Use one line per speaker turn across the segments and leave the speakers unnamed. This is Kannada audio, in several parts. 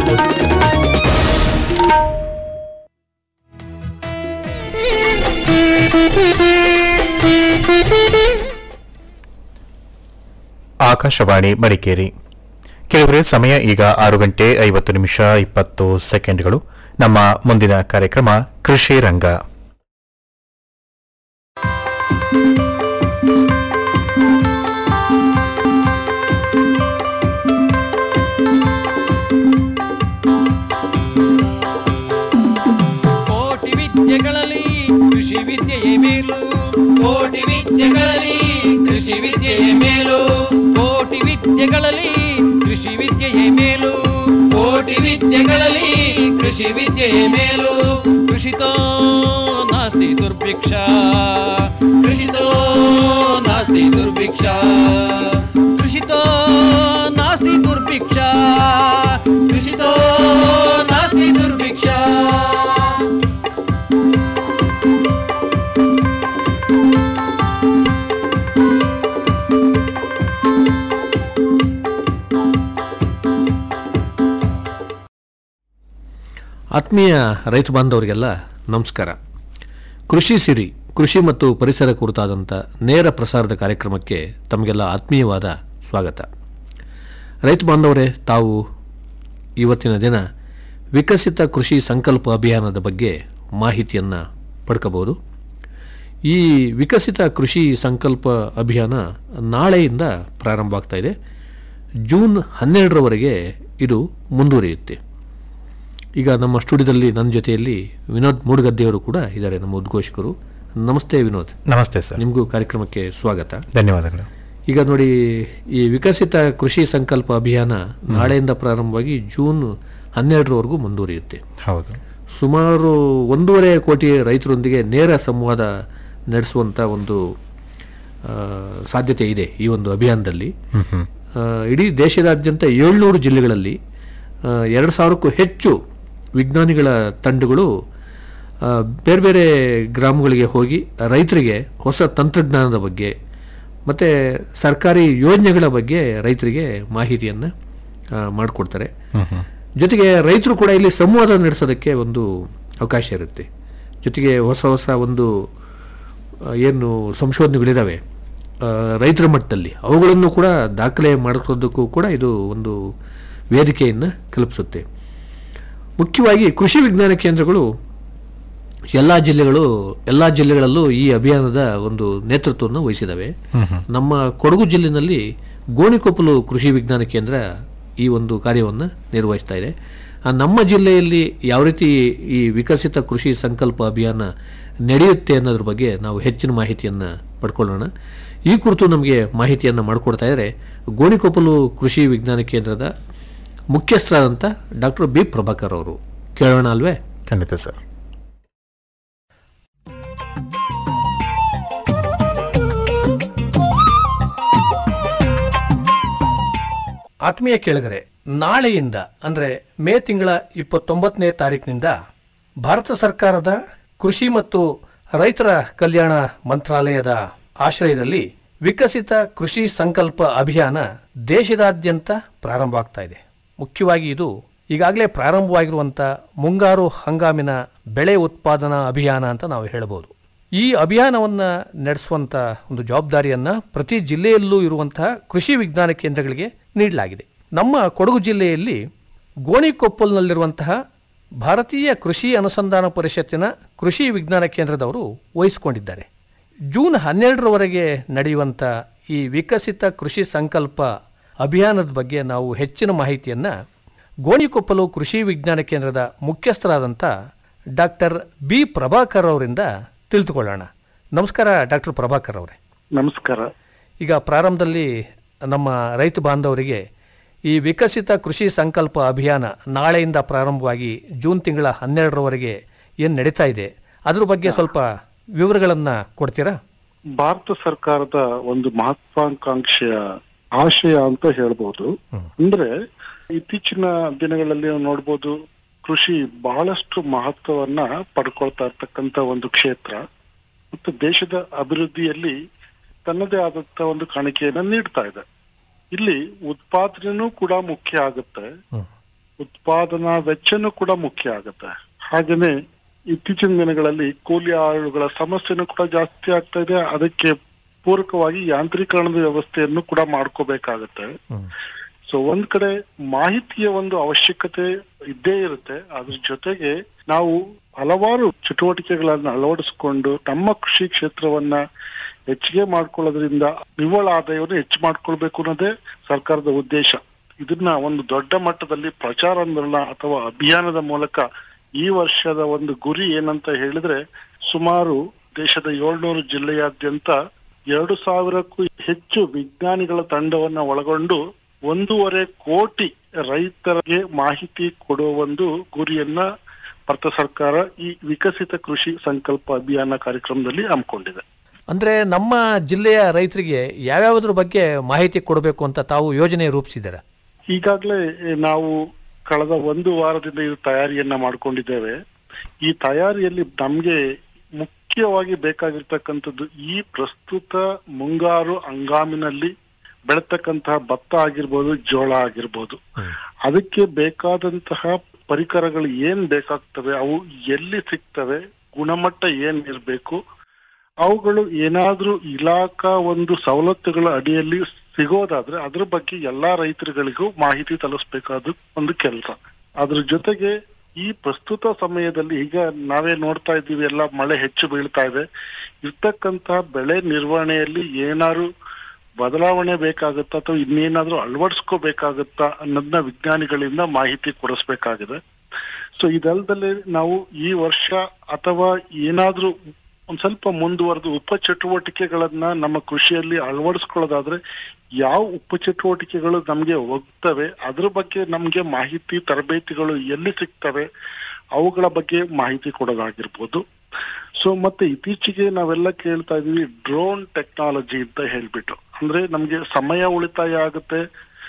ಆಕಾಶವಾಣಿ ಮಡಿಕೇರಿ ಕೆಲವರೇ ಸಮಯ ಈಗ ಆರು ಗಂಟೆ ಐವತ್ತು ನಿಮಿಷ ಇಪ್ಪತ್ತು ಸೆಕೆಂಡ್ಗಳು ನಮ್ಮ ಮುಂದಿನ ಕಾರ್ಯಕ್ರಮ ಕೃಷಿ ರಂಗ
ಕೋಟಿ ವಿದ್ಯೆಗಳಲ್ಲಿ ಕೃಷಿ ವಿದ್ಯೆಯೇ ಮೇಲು ಕೋಟಿ ವಿದ್ಯೆಗಳಲ್ಲಿ ಕೃಷಿ ವಿದ್ಯೆಯೇ ಮೇಲು ಕೋಟಿ ವಿದ್ಯೆಗಳಲ್ಲಿ ಕೃಷಿ ವಿದ್ಯೆಯೇ ಮೇಲು ಕೋಟಿ ವಿದ್ಯೆಗಳಲ್ಲಿ ಕೃಷಿ ವಿದ್ಯೆಯೇ ಮೇಲು ಕೃಷಿತೋ ನಾಸ್ತಿ ದುರ್ಭಿಕ್ಷ ಕೃಷಿತೋ ನಾಸ್ತಿ ದುರ್ಭಿಕ್ಷ ಕೃಷಿತೋ ನಾಸ್ತಿ ದುರ್ಭಿಕ್ಷ ಕೃಷಿತೋ ನಾಸ್ತಿ ದುರ್ಭಿಕ್ಷ
ಆತ್ಮೀಯ ರೈತ ಬಾಂಧವರಿಗೆಲ್ಲ ನಮಸ್ಕಾರ ಕೃಷಿ ಸಿರಿ ಕೃಷಿ ಮತ್ತು ಪರಿಸರ ಕುರಿತಾದಂಥ ನೇರ ಪ್ರಸಾರದ ಕಾರ್ಯಕ್ರಮಕ್ಕೆ ತಮಗೆಲ್ಲ ಆತ್ಮೀಯವಾದ ಸ್ವಾಗತ ರೈತ ಬಾಂಧವರೇ ತಾವು ಇವತ್ತಿನ ದಿನ ವಿಕಸಿತ ಕೃಷಿ ಸಂಕಲ್ಪ ಅಭಿಯಾನದ ಬಗ್ಗೆ ಮಾಹಿತಿಯನ್ನು ಪಡ್ಕೋಬೋದು ಈ ವಿಕಸಿತ ಕೃಷಿ ಸಂಕಲ್ಪ ಅಭಿಯಾನ ನಾಳೆಯಿಂದ ಪ್ರಾರಂಭ ಆಗ್ತಾ ಇದೆ ಜೂನ್ ಹನ್ನೆರಡರವರೆಗೆ ಇದು ಮುಂದುವರಿಯುತ್ತೆ ಈಗ ನಮ್ಮ ಸ್ಟುಡಿಯೋದಲ್ಲಿ ನನ್ನ ಜೊತೆಯಲ್ಲಿ ವಿನೋದ್ ಮೂಡುಗದ್ದೆಯವರು ಕೂಡ ಇದ್ದಾರೆ ನಮ್ಮ ಉದ್ಘೋಷಕರು ನಮಸ್ತೆ ವಿನೋದ್
ನಮಸ್ತೆ ಸರ್
ನಿಮಗೂ ಕಾರ್ಯಕ್ರಮಕ್ಕೆ ಸ್ವಾಗತ
ಧನ್ಯವಾದಗಳು
ಈಗ ನೋಡಿ ಈ ವಿಕಸಿತ ಕೃಷಿ ಸಂಕಲ್ಪ ಅಭಿಯಾನ ನಾಳೆಯಿಂದ ಪ್ರಾರಂಭವಾಗಿ ಜೂನ್ ಹನ್ನೆರಡರವರೆಗೂ ಮುಂದುವರಿಯುತ್ತೆ
ಹೌದು
ಸುಮಾರು ಒಂದೂವರೆ ಕೋಟಿ ರೈತರೊಂದಿಗೆ ನೇರ ಸಂವಾದ ನಡೆಸುವಂಥ ಒಂದು ಆ, ಸಾಧ್ಯತೆ ಇದೆ ಈ ಒಂದು ಅಭಿಯಾನದಲ್ಲಿ ಆ, ಇಡೀ ದೇಶದಾದ್ಯಂತ ಏಳ್ನೂರು ಜಿಲ್ಲೆಗಳಲ್ಲಿ ಆ, ಎರಡು ಸಾವಿರಕ್ಕೂ ಹೆಚ್ಚು ವಿಜ್ಞಾನಿಗಳ ತಂಡಗಳು ಆ, ಬೇರೆ ಬೇರೆ ಗ್ರಾಮಗಳಿಗೆ ಹೋಗಿ ರೈತರಿಗೆ ಹೊಸ ತಂತ್ರಜ್ಞಾನದ ಬಗ್ಗೆ ಮತ್ತು ಸರ್ಕಾರಿ ಯೋಜನೆಗಳ ಬಗ್ಗೆ ರೈತರಿಗೆ ಮಾಹಿತಿಯನ್ನು ಮಾಡಿಕೊಡ್ತಾರೆ ಜೊತೆಗೆ ರೈತರು ಕೂಡ ಇಲ್ಲಿ ಸಂವಾದ ನಡೆಸೋದಕ್ಕೆ ಒಂದು ಅವಕಾಶ ಇರುತ್ತೆ ಜೊತೆಗೆ ಹೊಸ ಹೊಸ ಒಂದು ಆ, ಏನು ಸಂಶೋಧನೆಗಳಿದ್ದಾವೆ ಆ, ರೈತರ ಮಟ್ಟದಲ್ಲಿ ಅವುಗಳನ್ನು ಕೂಡ ದಾಖಲೆ ಮಾಡಿಕೊಳ್ಳೋದಕ್ಕೂ ಕೂಡ ಇದು ಒಂದು ವೇದಿಕೆಯನ್ನು ಕಲ್ಪಿಸುತ್ತೆ ಮುಖ್ಯವಾಗಿ ಕೃಷಿ ವಿಜ್ಞಾನ ಕೇಂದ್ರಗಳು ಎಲ್ಲ ಜಿಲ್ಲೆಗಳು ಎಲ್ಲ ಜಿಲ್ಲೆಗಳಲ್ಲೂ ಈ ಅಭಿಯಾನದ ಒಂದು ನೇತೃತ್ವವನ್ನು ವಹಿಸಿದ್ದಾವೆ ನಮ್ಮ ಕೊಡಗು ಜಿಲ್ಲೆನಲ್ಲಿ ಗೋಣಿಕೊಪ್ಪಲು ಕೃಷಿ ವಿಜ್ಞಾನ ಕೇಂದ್ರ ಈ ಒಂದು ಕಾರ್ಯವನ್ನು ನಿರ್ವಹಿಸ್ತಾ ಇದೆ ಆ ನಮ್ಮ ಜಿಲ್ಲೆಯಲ್ಲಿ ಯಾವ ರೀತಿ ಈ ವಿಕಸಿತ ಕೃಷಿ ಸಂಕಲ್ಪ ಅಭಿಯಾನ ನಡೆಯುತ್ತೆ ಅನ್ನೋದ್ರ ಬಗ್ಗೆ ನಾವು ಹೆಚ್ಚಿನ ಮಾಹಿತಿಯನ್ನು ಪಡ್ಕೊಳ್ಳೋಣ ಈ ಕುರಿತು ನಮಗೆ ಮಾಹಿತಿಯನ್ನು ಮಾಡಿಕೊಡ್ತಾ ಇದ್ದಾರೆ ಗೋಣಿಕೊಪ್ಪಲು ಕೃಷಿ ವಿಜ್ಞಾನ ಕೇಂದ್ರದ ಮುಖ್ಯಸ್ಥರಾದಂಥ ಡಾಕ್ಟರ್ ಬಿ ಪ್ರಭಾಕರ್ ಅವರು ಕೇಳೋಣ ಅಲ್ವೇ
ಖಂಡಿತ ಸರ್
ಆತ್ಮೀಯ ಕೇಳಿದರೆ ನಾಳೆಯಿಂದ ಅಂದರೆ ಮೇ ತಿಂಗಳ ಇಪ್ಪತ್ತೊಂಬತ್ತನೇ ತಾರೀಕಿನಿಂದ ಭಾರತ ಸರ್ಕಾರದ ಕೃಷಿ ಮತ್ತು ರೈತರ ಕಲ್ಯಾಣ ಮಂತ್ರಾಲಯದ ಆಶ್ರಯದಲ್ಲಿ ವಿಕಸಿತ ಕೃಷಿ ಸಂಕಲ್ಪ ಅಭಿಯಾನ ದೇಶದಾದ್ಯಂತ ಪ್ರಾರಂಭ ಆಗ್ತಾ ಇದೆ ಮುಖ್ಯವಾಗಿ ಇದು ಈಗಾಗಲೇ ಪ್ರಾರಂಭವಾಗಿರುವಂಥ ಮುಂಗಾರು ಹಂಗಾಮಿನ ಬೆಳೆ ಉತ್ಪಾದನಾ ಅಭಿಯಾನ ಅಂತ ನಾವು ಹೇಳಬಹುದು ಈ ಅಭಿಯಾನವನ್ನ ನಡೆಸುವಂತ ಒಂದು ಜವಾಬ್ದಾರಿಯನ್ನ ಪ್ರತಿ ಜಿಲ್ಲೆಯಲ್ಲೂ ಇರುವಂತಹ ಕೃಷಿ ವಿಜ್ಞಾನ ಕೇಂದ್ರಗಳಿಗೆ ನೀಡಲಾಗಿದೆ ನಮ್ಮ ಕೊಡಗು ಜಿಲ್ಲೆಯಲ್ಲಿ ಗೋಣಿಕೊಪ್ಪಲ್ನಲ್ಲಿರುವಂತಹ ಭಾರತೀಯ ಕೃಷಿ ಅನುಸಂಧಾನ ಪರಿಷತ್ತಿನ ಕೃಷಿ ವಿಜ್ಞಾನ ಕೇಂದ್ರದವರು ವಹಿಸಿಕೊಂಡಿದ್ದಾರೆ ಜೂನ್ ಹನ್ನೆರಡರವರೆಗೆ ನಡೆಯುವಂಥ ಈ ವಿಕಸಿತ ಕೃಷಿ ಸಂಕಲ್ಪ ಅಭಿಯಾನದ ಬಗ್ಗೆ ನಾವು ಹೆಚ್ಚಿನ ಮಾಹಿತಿಯನ್ನ ಗೋಣಿಕೊಪ್ಪಲು ಕೃಷಿ ವಿಜ್ಞಾನ ಕೇಂದ್ರದ ಮುಖ್ಯಸ್ಥರಾದಂಥ ಡಾಕ್ಟರ್ ಬಿ ಪ್ರಭಾಕರ್ ಅವರಿಂದ ತಿಳಿದುಕೊಳ್ಳೋಣ ನಮಸ್ಕಾರ ಡಾಕ್ಟರ್ ಪ್ರಭಾಕರ್ ಅವರೇ
ನಮಸ್ಕಾರ
ಈಗ ಪ್ರಾರಂಭದಲ್ಲಿ ನಮ್ಮ ರೈತ ಬಾಂಧವರಿಗೆ ಈ ವಿಕಸಿತ ಕೃಷಿ ಸಂಕಲ್ಪ ಅಭಿಯಾನ ನಾಳೆಯಿಂದ ಪ್ರಾರಂಭವಾಗಿ ಜೂನ್ ತಿಂಗಳ ಹನ್ನೆರಡರವರೆಗೆ ಏನು ನಡೀತಾ ಇದೆ ಅದ್ರ ಬಗ್ಗೆ ಸ್ವಲ್ಪ ವಿವರಗಳನ್ನ ಕೊಡ್ತೀರಾ
ಭಾರತ ಸರ್ಕಾರದ ಒಂದು ಮಹತ್ವಾಕಾಂಕ್ಷೆಯ ಆಶಯ ಅಂತ ಹೇಳ್ಬೋದು ಅಂದ್ರೆ ಇತ್ತೀಚಿನ ದಿನಗಳಲ್ಲಿ ನಾವು ನೋಡ್ಬೋದು ಕೃಷಿ ಬಹಳಷ್ಟು ಮಹತ್ವವನ್ನ ಪಡ್ಕೊಳ್ತಾ ಇರ್ತಕ್ಕಂತ ಒಂದು ಕ್ಷೇತ್ರ ಮತ್ತು ದೇಶದ ಅಭಿವೃದ್ಧಿಯಲ್ಲಿ ತನ್ನದೇ ಆದಂತ ಒಂದು ಕಾಣಿಕೆಯನ್ನ ನೀಡ್ತಾ ಇದೆ ಇಲ್ಲಿ ಉತ್ಪಾದನೆನೂ ಕೂಡ ಮುಖ್ಯ ಆಗುತ್ತೆ ಉತ್ಪಾದನಾ ವೆಚ್ಚನೂ ಕೂಡ ಮುಖ್ಯ ಆಗುತ್ತೆ ಹಾಗೇನೆ ಇತ್ತೀಚಿನ ದಿನಗಳಲ್ಲಿ ಕೂಲಿ ಆಳುಗಳ ಸಮಸ್ಯೆನೂ ಕೂಡ ಜಾಸ್ತಿ ಆಗ್ತಾ ಇದೆ ಅದಕ್ಕೆ ಪೂರಕವಾಗಿ ಯಾಂತ್ರೀಕರಣದ ವ್ಯವಸ್ಥೆಯನ್ನು ಕೂಡ ಮಾಡ್ಕೋಬೇಕಾಗತ್ತೆ ಸೊ ಒಂದ್ ಕಡೆ ಮಾಹಿತಿಯ ಒಂದು ಅವಶ್ಯಕತೆ ಇದ್ದೇ ಇರುತ್ತೆ ಅದ್ರ ಜೊತೆಗೆ ನಾವು ಹಲವಾರು ಚಟುವಟಿಕೆಗಳನ್ನ ಅಳವಡಿಸಿಕೊಂಡು ನಮ್ಮ ಕೃಷಿ ಕ್ಷೇತ್ರವನ್ನ ಹೆಚ್ಚಿಗೆ ಮಾಡ್ಕೊಳ್ಳೋದ್ರಿಂದ ನಿವ್ವಳ ಆದಾಯವನ್ನು ಹೆಚ್ಚು ಮಾಡ್ಕೊಳ್ಬೇಕು ಅನ್ನೋದೇ ಸರ್ಕಾರದ ಉದ್ದೇಶ ಇದನ್ನ ಒಂದು ದೊಡ್ಡ ಮಟ್ಟದಲ್ಲಿ ಪ್ರಚಾರಾಂದೋಲನ ಅಥವಾ ಅಭಿಯಾನದ ಮೂಲಕ ಈ ವರ್ಷದ ಒಂದು ಗುರಿ ಏನಂತ ಹೇಳಿದ್ರೆ ಸುಮಾರು ದೇಶದ ಏಳ್ನೂರು ಜಿಲ್ಲೆಯಾದ್ಯಂತ ಎರಡು ಸಾವಿರಕ್ಕೂ ಹೆಚ್ಚು ವಿಜ್ಞಾನಿಗಳ ತಂಡವನ್ನ ಒಳಗೊಂಡು ಒಂದೂವರೆ ಕೋಟಿ ರೈತರಿಗೆ ಮಾಹಿತಿ ಕೊಡುವ ಒಂದು ಗುರಿಯನ್ನ ಭಾರತ ಸರ್ಕಾರ ಈ ವಿಕಸಿತ ಕೃಷಿ ಸಂಕಲ್ಪ ಅಭಿಯಾನ ಕಾರ್ಯಕ್ರಮದಲ್ಲಿ ಹಮ್ಮಿಕೊಂಡಿದೆ
ಅಂದ್ರೆ ನಮ್ಮ ಜಿಲ್ಲೆಯ ರೈತರಿಗೆ ಯಾವ್ಯಾವುದ್ರ ಬಗ್ಗೆ ಮಾಹಿತಿ ಕೊಡಬೇಕು ಅಂತ ತಾವು ಯೋಜನೆ ರೂಪಿಸಿದ್ದೀರಾ
ಈಗಾಗಲೇ ನಾವು ಕಳೆದ ಒಂದು ವಾರದಿಂದ ಇದು ತಯಾರಿಯನ್ನ ಮಾಡ್ಕೊಂಡಿದ್ದೇವೆ ಈ ತಯಾರಿಯಲ್ಲಿ ನಮ್ಗೆ ಮುಖ್ಯವಾಗಿ ಬೇಕಾಗಿರ್ತಕ್ಕಂಥದ್ದು ಈ ಪ್ರಸ್ತುತ ಮುಂಗಾರು ಹಂಗಾಮಿನಲ್ಲಿ ಬೆಳತಕ್ಕಂತಹ ಭತ್ತ ಆಗಿರ್ಬೋದು ಜೋಳ ಆಗಿರ್ಬೋದು ಅದಕ್ಕೆ ಬೇಕಾದಂತಹ ಪರಿಕರಗಳು ಏನ್ ಬೇಕಾಗ್ತವೆ ಅವು ಎಲ್ಲಿ ಸಿಗ್ತವೆ ಗುಣಮಟ್ಟ ಏನ್ ಇರ್ಬೇಕು ಅವುಗಳು ಏನಾದ್ರೂ ಇಲಾಖಾ ಒಂದು ಸವಲತ್ತುಗಳ ಅಡಿಯಲ್ಲಿ ಸಿಗೋದಾದ್ರೆ ಅದ್ರ ಬಗ್ಗೆ ಎಲ್ಲಾ ರೈತರುಗಳಿಗೂ ಮಾಹಿತಿ ತಲುಪಿಸಬೇಕಾದ ಒಂದು ಕೆಲಸ ಅದ್ರ ಜೊತೆಗೆ ಈ ಪ್ರಸ್ತುತ ಸಮಯದಲ್ಲಿ ಈಗ ನಾವೇ ನೋಡ್ತಾ ಇದ್ದೀವಿ ಎಲ್ಲ ಮಳೆ ಹೆಚ್ಚು ಬೀಳ್ತಾ ಇದೆ ಇರ್ತಕ್ಕಂತಹ ಬೆಳೆ ನಿರ್ವಹಣೆಯಲ್ಲಿ ಏನಾದ್ರು ಬದಲಾವಣೆ ಬೇಕಾಗುತ್ತಾ ಅಥವಾ ಇನ್ನೇನಾದ್ರೂ ಅಳವಡಿಸ್ಕೋಬೇಕಾಗುತ್ತಾ ಅನ್ನೋದನ್ನ ವಿಜ್ಞಾನಿಗಳಿಂದ ಮಾಹಿತಿ ಕೊಡಿಸ್ಬೇಕಾಗಿದೆ ಸೊ ಇದಲ್ದಲೆ ನಾವು ಈ ವರ್ಷ ಅಥವಾ ಏನಾದ್ರೂ ಒಂದ್ ಸ್ವಲ್ಪ ಮುಂದುವರೆದು ಉಪ ಚಟುವಟಿಕೆಗಳನ್ನ ನಮ್ಮ ಕೃಷಿಯಲ್ಲಿ ಅಳವಡಿಸ್ಕೊಳ್ಳೋದಾದ್ರೆ ಯಾವ ಉಪ ಚಟುವಟಿಕೆಗಳು ನಮ್ಗೆ ಹೋಗ್ತವೆ ಅದ್ರ ಬಗ್ಗೆ ನಮ್ಗೆ ಮಾಹಿತಿ ತರಬೇತಿಗಳು ಎಲ್ಲಿ ಸಿಗ್ತವೆ ಅವುಗಳ ಬಗ್ಗೆ ಮಾಹಿತಿ ಕೊಡೋದಾಗಿರ್ಬೋದು ಸೊ ಮತ್ತೆ ಇತ್ತೀಚೆಗೆ ನಾವೆಲ್ಲ ಕೇಳ್ತಾ ಇದೀವಿ ಡ್ರೋನ್ ಟೆಕ್ನಾಲಜಿ ಅಂತ ಹೇಳ್ಬಿಟ್ಟು ಅಂದ್ರೆ ನಮ್ಗೆ ಸಮಯ ಉಳಿತಾಯ ಆಗುತ್ತೆ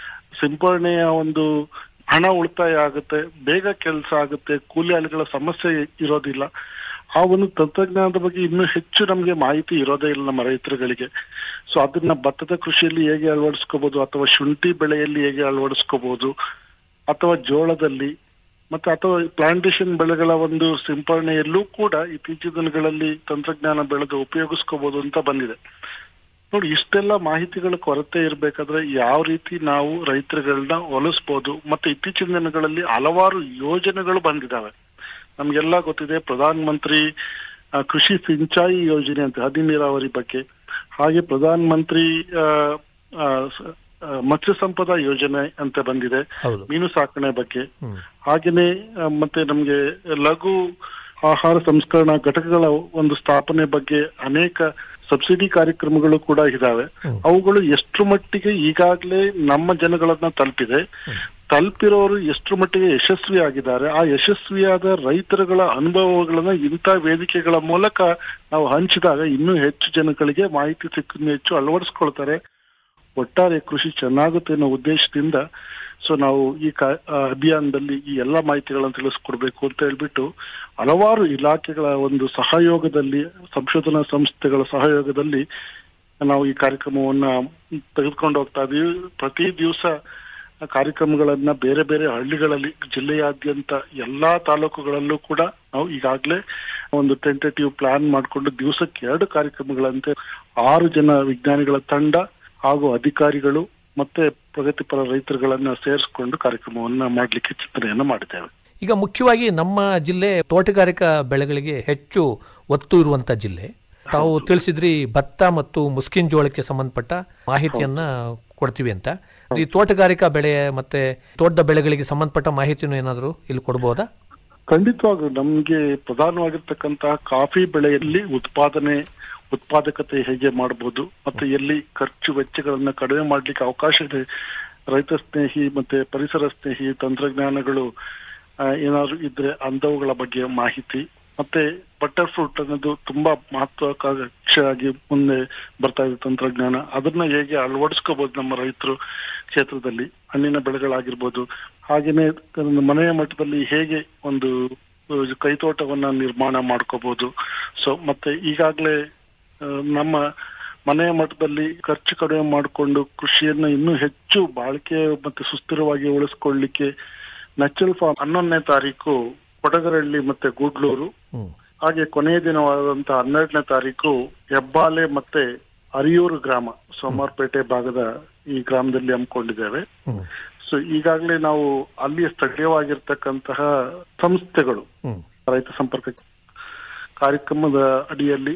ಸಿಂಪರಣೆಯ ಒಂದು ಹಣ ಉಳಿತಾಯ ಆಗುತ್ತೆ ಬೇಗ ಕೆಲಸ ಆಗುತ್ತೆ ಕೂಲಿ ಆಳುಗಳ ಸಮಸ್ಯೆ ಇರೋದಿಲ್ಲ ಆ ಒಂದು ತಂತ್ರಜ್ಞಾನದ ಬಗ್ಗೆ ಇನ್ನೂ ಹೆಚ್ಚು ನಮ್ಗೆ ಮಾಹಿತಿ ಇರೋದೇ ಇಲ್ಲ ನಮ್ಮ ರೈತರುಗಳಿಗೆ ಸೊ ಅದನ್ನ ಭತ್ತದ ಕೃಷಿಯಲ್ಲಿ ಹೇಗೆ ಅಳವಡಿಸ್ಕೋಬಹುದು ಅಥವಾ ಶುಂಠಿ ಬೆಳೆಯಲ್ಲಿ ಹೇಗೆ ಅಳವಡಿಸ್ಕೋಬಹುದು ಅಥವಾ ಜೋಳದಲ್ಲಿ ಮತ್ತೆ ಅಥವಾ ಪ್ಲಾಂಟೇಶನ್ ಬೆಳೆಗಳ ಒಂದು ಸಿಂಪರಣೆಯಲ್ಲೂ ಕೂಡ ಇತ್ತೀಚಿನ ದಿನಗಳಲ್ಲಿ ತಂತ್ರಜ್ಞಾನ ಬೆಳೆದು ಉಪಯೋಗಿಸ್ಕೋಬಹುದು ಅಂತ ಬಂದಿದೆ ನೋಡಿ ಇಷ್ಟೆಲ್ಲ ಮಾಹಿತಿಗಳ ಕೊರತೆ ಇರ್ಬೇಕಾದ್ರೆ ಯಾವ ರೀತಿ ನಾವು ರೈತರುಗಳನ್ನ ಒಲಿಸ್ಬೋದು ಮತ್ತೆ ಇತ್ತೀಚಿನ ದಿನಗಳಲ್ಲಿ ಹಲವಾರು ಯೋಜನೆಗಳು ಬಂದಿದಾವೆ ನಮ್ಗೆಲ್ಲ ಗೊತ್ತಿದೆ ಪ್ರಧಾನ ಮಂತ್ರಿ ಆ, ಕೃಷಿ ಸಿಂಚಾಯಿ ಯೋಜನೆ ಅಂತ ಹನಿ ನೀರಾವರಿ ಬಗ್ಗೆ ಹಾಗೆ ಪ್ರಧಾನ ಮಂತ್ರಿ ಆ, ಆ, ಸ- ಆ, ಮತ್ಸ್ಯ ಸಂಪದ ಯೋಜನೆ ಅಂತ ಬಂದಿದೆ
ಹೌದು
ಮೀನು ಸಾಕಣೆ ಬಗ್ಗೆ
ಹ್ಮ್.
ಹಾಗೇನೆ ಆ, ಮತ್ತೆ ನಮ್ಗೆ ಲಘು ಆಹಾರ ಸಂಸ್ಕರಣಾ ಘಟಕಗಳ ಒಂದು ಸ್ಥಾಪನೆ ಬಗ್ಗೆ ಅನೇಕ ಸಬ್ಸಿಡಿ ಕಾರ್ಯಕ್ರಮಗಳು ಕೂಡ ಇದಾವೆ ಅವುಗಳು ಎಷ್ಟು ಮಟ್ಟಿಗೆ ಈಗಾಗಲೇ ನಮ್ಮ ಜನಗಳನ್ನ ತಲುಪಿದೆ ತಲುಪಿರೋರು ಎಷ್ಟು ಮಟ್ಟಿಗೆ ಯಶಸ್ವಿ ಆಗಿದ್ದಾರೆ ಆ ಯಶಸ್ವಿಯಾದ ರೈತರುಗಳ ಅನುಭವಗಳನ್ನ ಇಂಥ ವೇದಿಕೆಗಳ ಮೂಲಕ ನಾವು ಹಂಚಿದಾಗ ಇನ್ನೂ ಹೆಚ್ಚು ಜನಗಳಿಗೆ ಮಾಹಿತಿ ಸಿಕ್ಕ ಹೆಚ್ಚು ಅಳವಡಿಸ್ಕೊಳ್ತಾರೆ ಒಟ್ಟಾರೆ ಕೃಷಿ ಚೆನ್ನಾಗುತ್ತೆ ಅನ್ನೋ ಉದ್ದೇಶದಿಂದ ಸೊ ನಾವು ಈ ಕಾ ಆ, ಅಭಿಯಾನದಲ್ಲಿ ಈ ಎಲ್ಲಾ ಮಾಹಿತಿಗಳನ್ನು ತಿಳಿಸ್ಕೊಡ್ಬೇಕು ಅಂತ ಹೇಳ್ಬಿಟ್ಟು ಹಲವಾರು ಇಲಾಖೆಗಳ ಒಂದು ಸಹಯೋಗದಲ್ಲಿ ಸಂಶೋಧನಾ ಸಂಸ್ಥೆಗಳ ಸಹಯೋಗದಲ್ಲಿ ನಾವು ಈ ಕಾರ್ಯಕ್ರಮವನ್ನ ತೆಗೆದುಕೊಂಡು ಹೋಗ್ತಾ ಇದೀವಿ ಪ್ರತಿ ದಿವಸ ಕಾರ್ಯಕ್ರಮಗಳನ್ನ ಬೇರೆ ಬೇರೆ ಹಳ್ಳಿಗಳಲ್ಲಿ ಜಿಲ್ಲೆಯಾದ್ಯಂತ ಎಲ್ಲಾ ತಾಲೂಕುಗಳಲ್ಲೂ ಕೂಡ ನಾವು ಈಗಾಗಲೇ ಒಂದು ಟೆಂಟೇಟಿವ್ ಪ್ಲಾನ್ ಮಾಡಿಕೊಂಡು ದಿವಸಕ್ಕೆ ಎರಡು ಕಾರ್ಯಕ್ರಮಗಳಂತೆ ಆರು ಜನ ವಿಜ್ಞಾನಿಗಳ ತಂಡ ಹಾಗೂ ಅಧಿಕಾರಿಗಳು ಮತ್ತೆ ಪ್ರಗತಿಪರ ರೈತರುಗಳನ್ನ ಸೇರಿಸಿಕೊಂಡು ಕಾರ್ಯಕ್ರಮವನ್ನ ಮಾಡ್ಲಿಕ್ಕೆ ಚಿಂತನೆಯನ್ನ ಮಾಡಿದ್ದೇವೆ
ಈಗ ಮುಖ್ಯವಾಗಿ ನಮ್ಮ ಜಿಲ್ಲೆ ತೋಟಗಾರಿಕಾ ಬೆಳೆಗಳಿಗೆ ಹೆಚ್ಚು ಒತ್ತು ಇರುವಂತ ಜಿಲ್ಲೆ ತಾವು ತಿಳಿಸಿದ್ರಿ ಭತ್ತ ಮತ್ತು ಮುಸ್ಕಿನ್ ಜೋಳಕ್ಕೆ ಸಂಬಂಧಪಟ್ಟ ಮಾಹಿತಿಯನ್ನ ಕೊಡ್ತೀವಿ ಅಂತ ಈ ತೋಟಗಾರಿಕಾ ಬೆಳೆ ಮತ್ತೆ ತೋಟದ ಬೆಳೆಗಳಿಗೆ ಸಂಬಂಧಪಟ್ಟ ಮಾಹಿತಿನೂ ಏನಾದರೂ ಇಲ್ಲಿ ಕೊಡ್ಬೋದಾ
ಖಂಡಿತವಾಗ್ಲೂ ನಮ್ಗೆ ಪ್ರಧಾನವಾಗಿರ್ತಕ್ಕಂತಹ ಕಾಫಿ ಬೆಳೆಯಲ್ಲಿ ಉತ್ಪಾದನೆ ಉತ್ಪಾದಕತೆ ಹೇಗೆ ಮಾಡಬಹುದು ಮತ್ತೆ ಎಲ್ಲಿ ಖರ್ಚು ವೆಚ್ಚಗಳನ್ನ ಕಡಿಮೆ ಮಾಡ್ಲಿಕ್ಕೆ ಅವಕಾಶ ಇದೆ ರೈತ ಸ್ನೇಹಿ ಮತ್ತೆ ಪರಿಸರ ಸ್ನೇಹಿ ತಂತ್ರಜ್ಞಾನಗಳು ಆ, ಏನಾದ್ರು ಇದ್ರೆ ಅಂಥವುಗಳ ಬಗ್ಗೆ ಮಾಹಿತಿ ಮತ್ತೆ ಬಟರ್ ಫ್ರೂಟ್ ಅನ್ನೋದು ತುಂಬಾ ಮಹತ್ವಾಕಾಂಕ್ಷೆಯಾಗಿ ಮುಂದೆ ಬರ್ತಾ ಇದೆ ತಂತ್ರಜ್ಞಾನ ಅದನ್ನ ಹೇಗೆ ಅಳವಡಿಸ್ಕೋಬಹುದು ನಮ್ಮ ರೈತರು ಕ್ಷೇತ್ರದಲ್ಲಿ ಹಣ್ಣಿನ ಬೆಳೆಗಳಾಗಿರ್ಬೋದು ಹಾಗೇನೆ ಒಂದು ಮನೆಯ ಮಟ್ಟದಲ್ಲಿ ಹೇಗೆ ಒಂದು ಅಹ್, ಕೈತೋಟವನ್ನ ನಿರ್ಮಾಣ ಮಾಡ್ಕೋಬಹುದು ಸೊ ಮತ್ತೆ ಈಗಾಗಲೇ ನಮ್ಮ ಮನೆಯ ಮಟ್ಟದಲ್ಲಿ ಖರ್ಚು ಕಡಿಮೆ ಮಾಡಿಕೊಂಡು ಕೃಷಿಯನ್ನ ಇನ್ನೂ ಹೆಚ್ಚು ಬಾಳಿಕೆ ಮತ್ತೆ ಸುಸ್ಥಿರವಾಗಿ ಉಳಿಸ್ಕೊಳ್ಳಿಕ್ಕೆ ನಚ್ಚಲ್ ಫಾರ್ಮ್ ಹನ್ನೊಂದನೇ ತಾರೀಕು ಕೊಡಗರಳ್ಳಿ ಮತ್ತೆ ಗೂಡ್ಲೂರು
ಹ್ಮ್
ಹಾಗೆ ಕೊನೆಯ ದಿನವಾದಂತಹ ಹನ್ನೆರಡನೇ ತಾರೀಕು ಹೆಬ್ಬಾಲೆ ಮತ್ತೆ ಅರಿಯೂರು ಗ್ರಾಮ ಸೋಮಾರ್ಪೇಟೆ ಭಾಗದ ಈ ಗ್ರಾಮದಲ್ಲಿ ಹಮ್ಮಿಕೊಂಡಿದ್ದೇವೆ
ಹ್ಮ್
ಸೊ ಈಗಾಗಲೇ ನಾವು ಅಲ್ಲಿ ಸ್ಥಳೀಯವಾಗಿರ್ತಕ್ಕಂತಹ ಸಂಸ್ಥೆಗಳು
ಹ್ಮ್
ರೈತ ಸಂಪರ್ಕ ಕಾರ್ಯಕ್ರಮದ ಅಡಿಯಲ್ಲಿ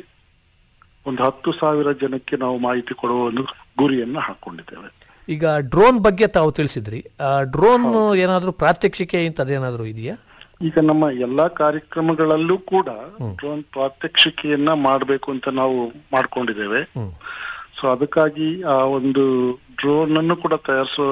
ಒಂದು ಹತ್ತು ಸಾವಿರ ಜನಕ್ಕೆ ನಾವು ಮಾಹಿತಿ ಕೊಡುವ ಒಂದು ಗುರಿಯನ್ನ ಹಾಕೊಂಡಿದ್ದೇವೆ
ಈಗ ಡ್ರೋನ್ ಬಗ್ಗೆ ತಾವು ತಿಳಿಸಿದ್ರಿ ಡ್ರೋನ್ ಏನಾದರೂ ಪ್ರಾತ್ಯಕ್ಷಿಕೆ ಇಂಥದ್ದೇನಾದರೂ ಇದೆಯಾ
ಈಗ ನಮ್ಮ ಎಲ್ಲಾ ಕಾರ್ಯಕ್ರಮಗಳಲ್ಲೂ ಕೂಡ ಡ್ರೋನ್ ಪ್ರಾತ್ಯಕ್ಷಿಕೆಯನ್ನ ಮಾಡಬೇಕು ಅಂತ ನಾವು ಮಾಡ್ಕೊಂಡಿದ್ದೇವೆ
ಹ್ಮ್
ಸೊ ಅದಕ್ಕಾಗಿ ಆ ಒಂದು ಡ್ರೋನ್ ಅನ್ನು ಕೂಡ ತಯಾರಿಸುವ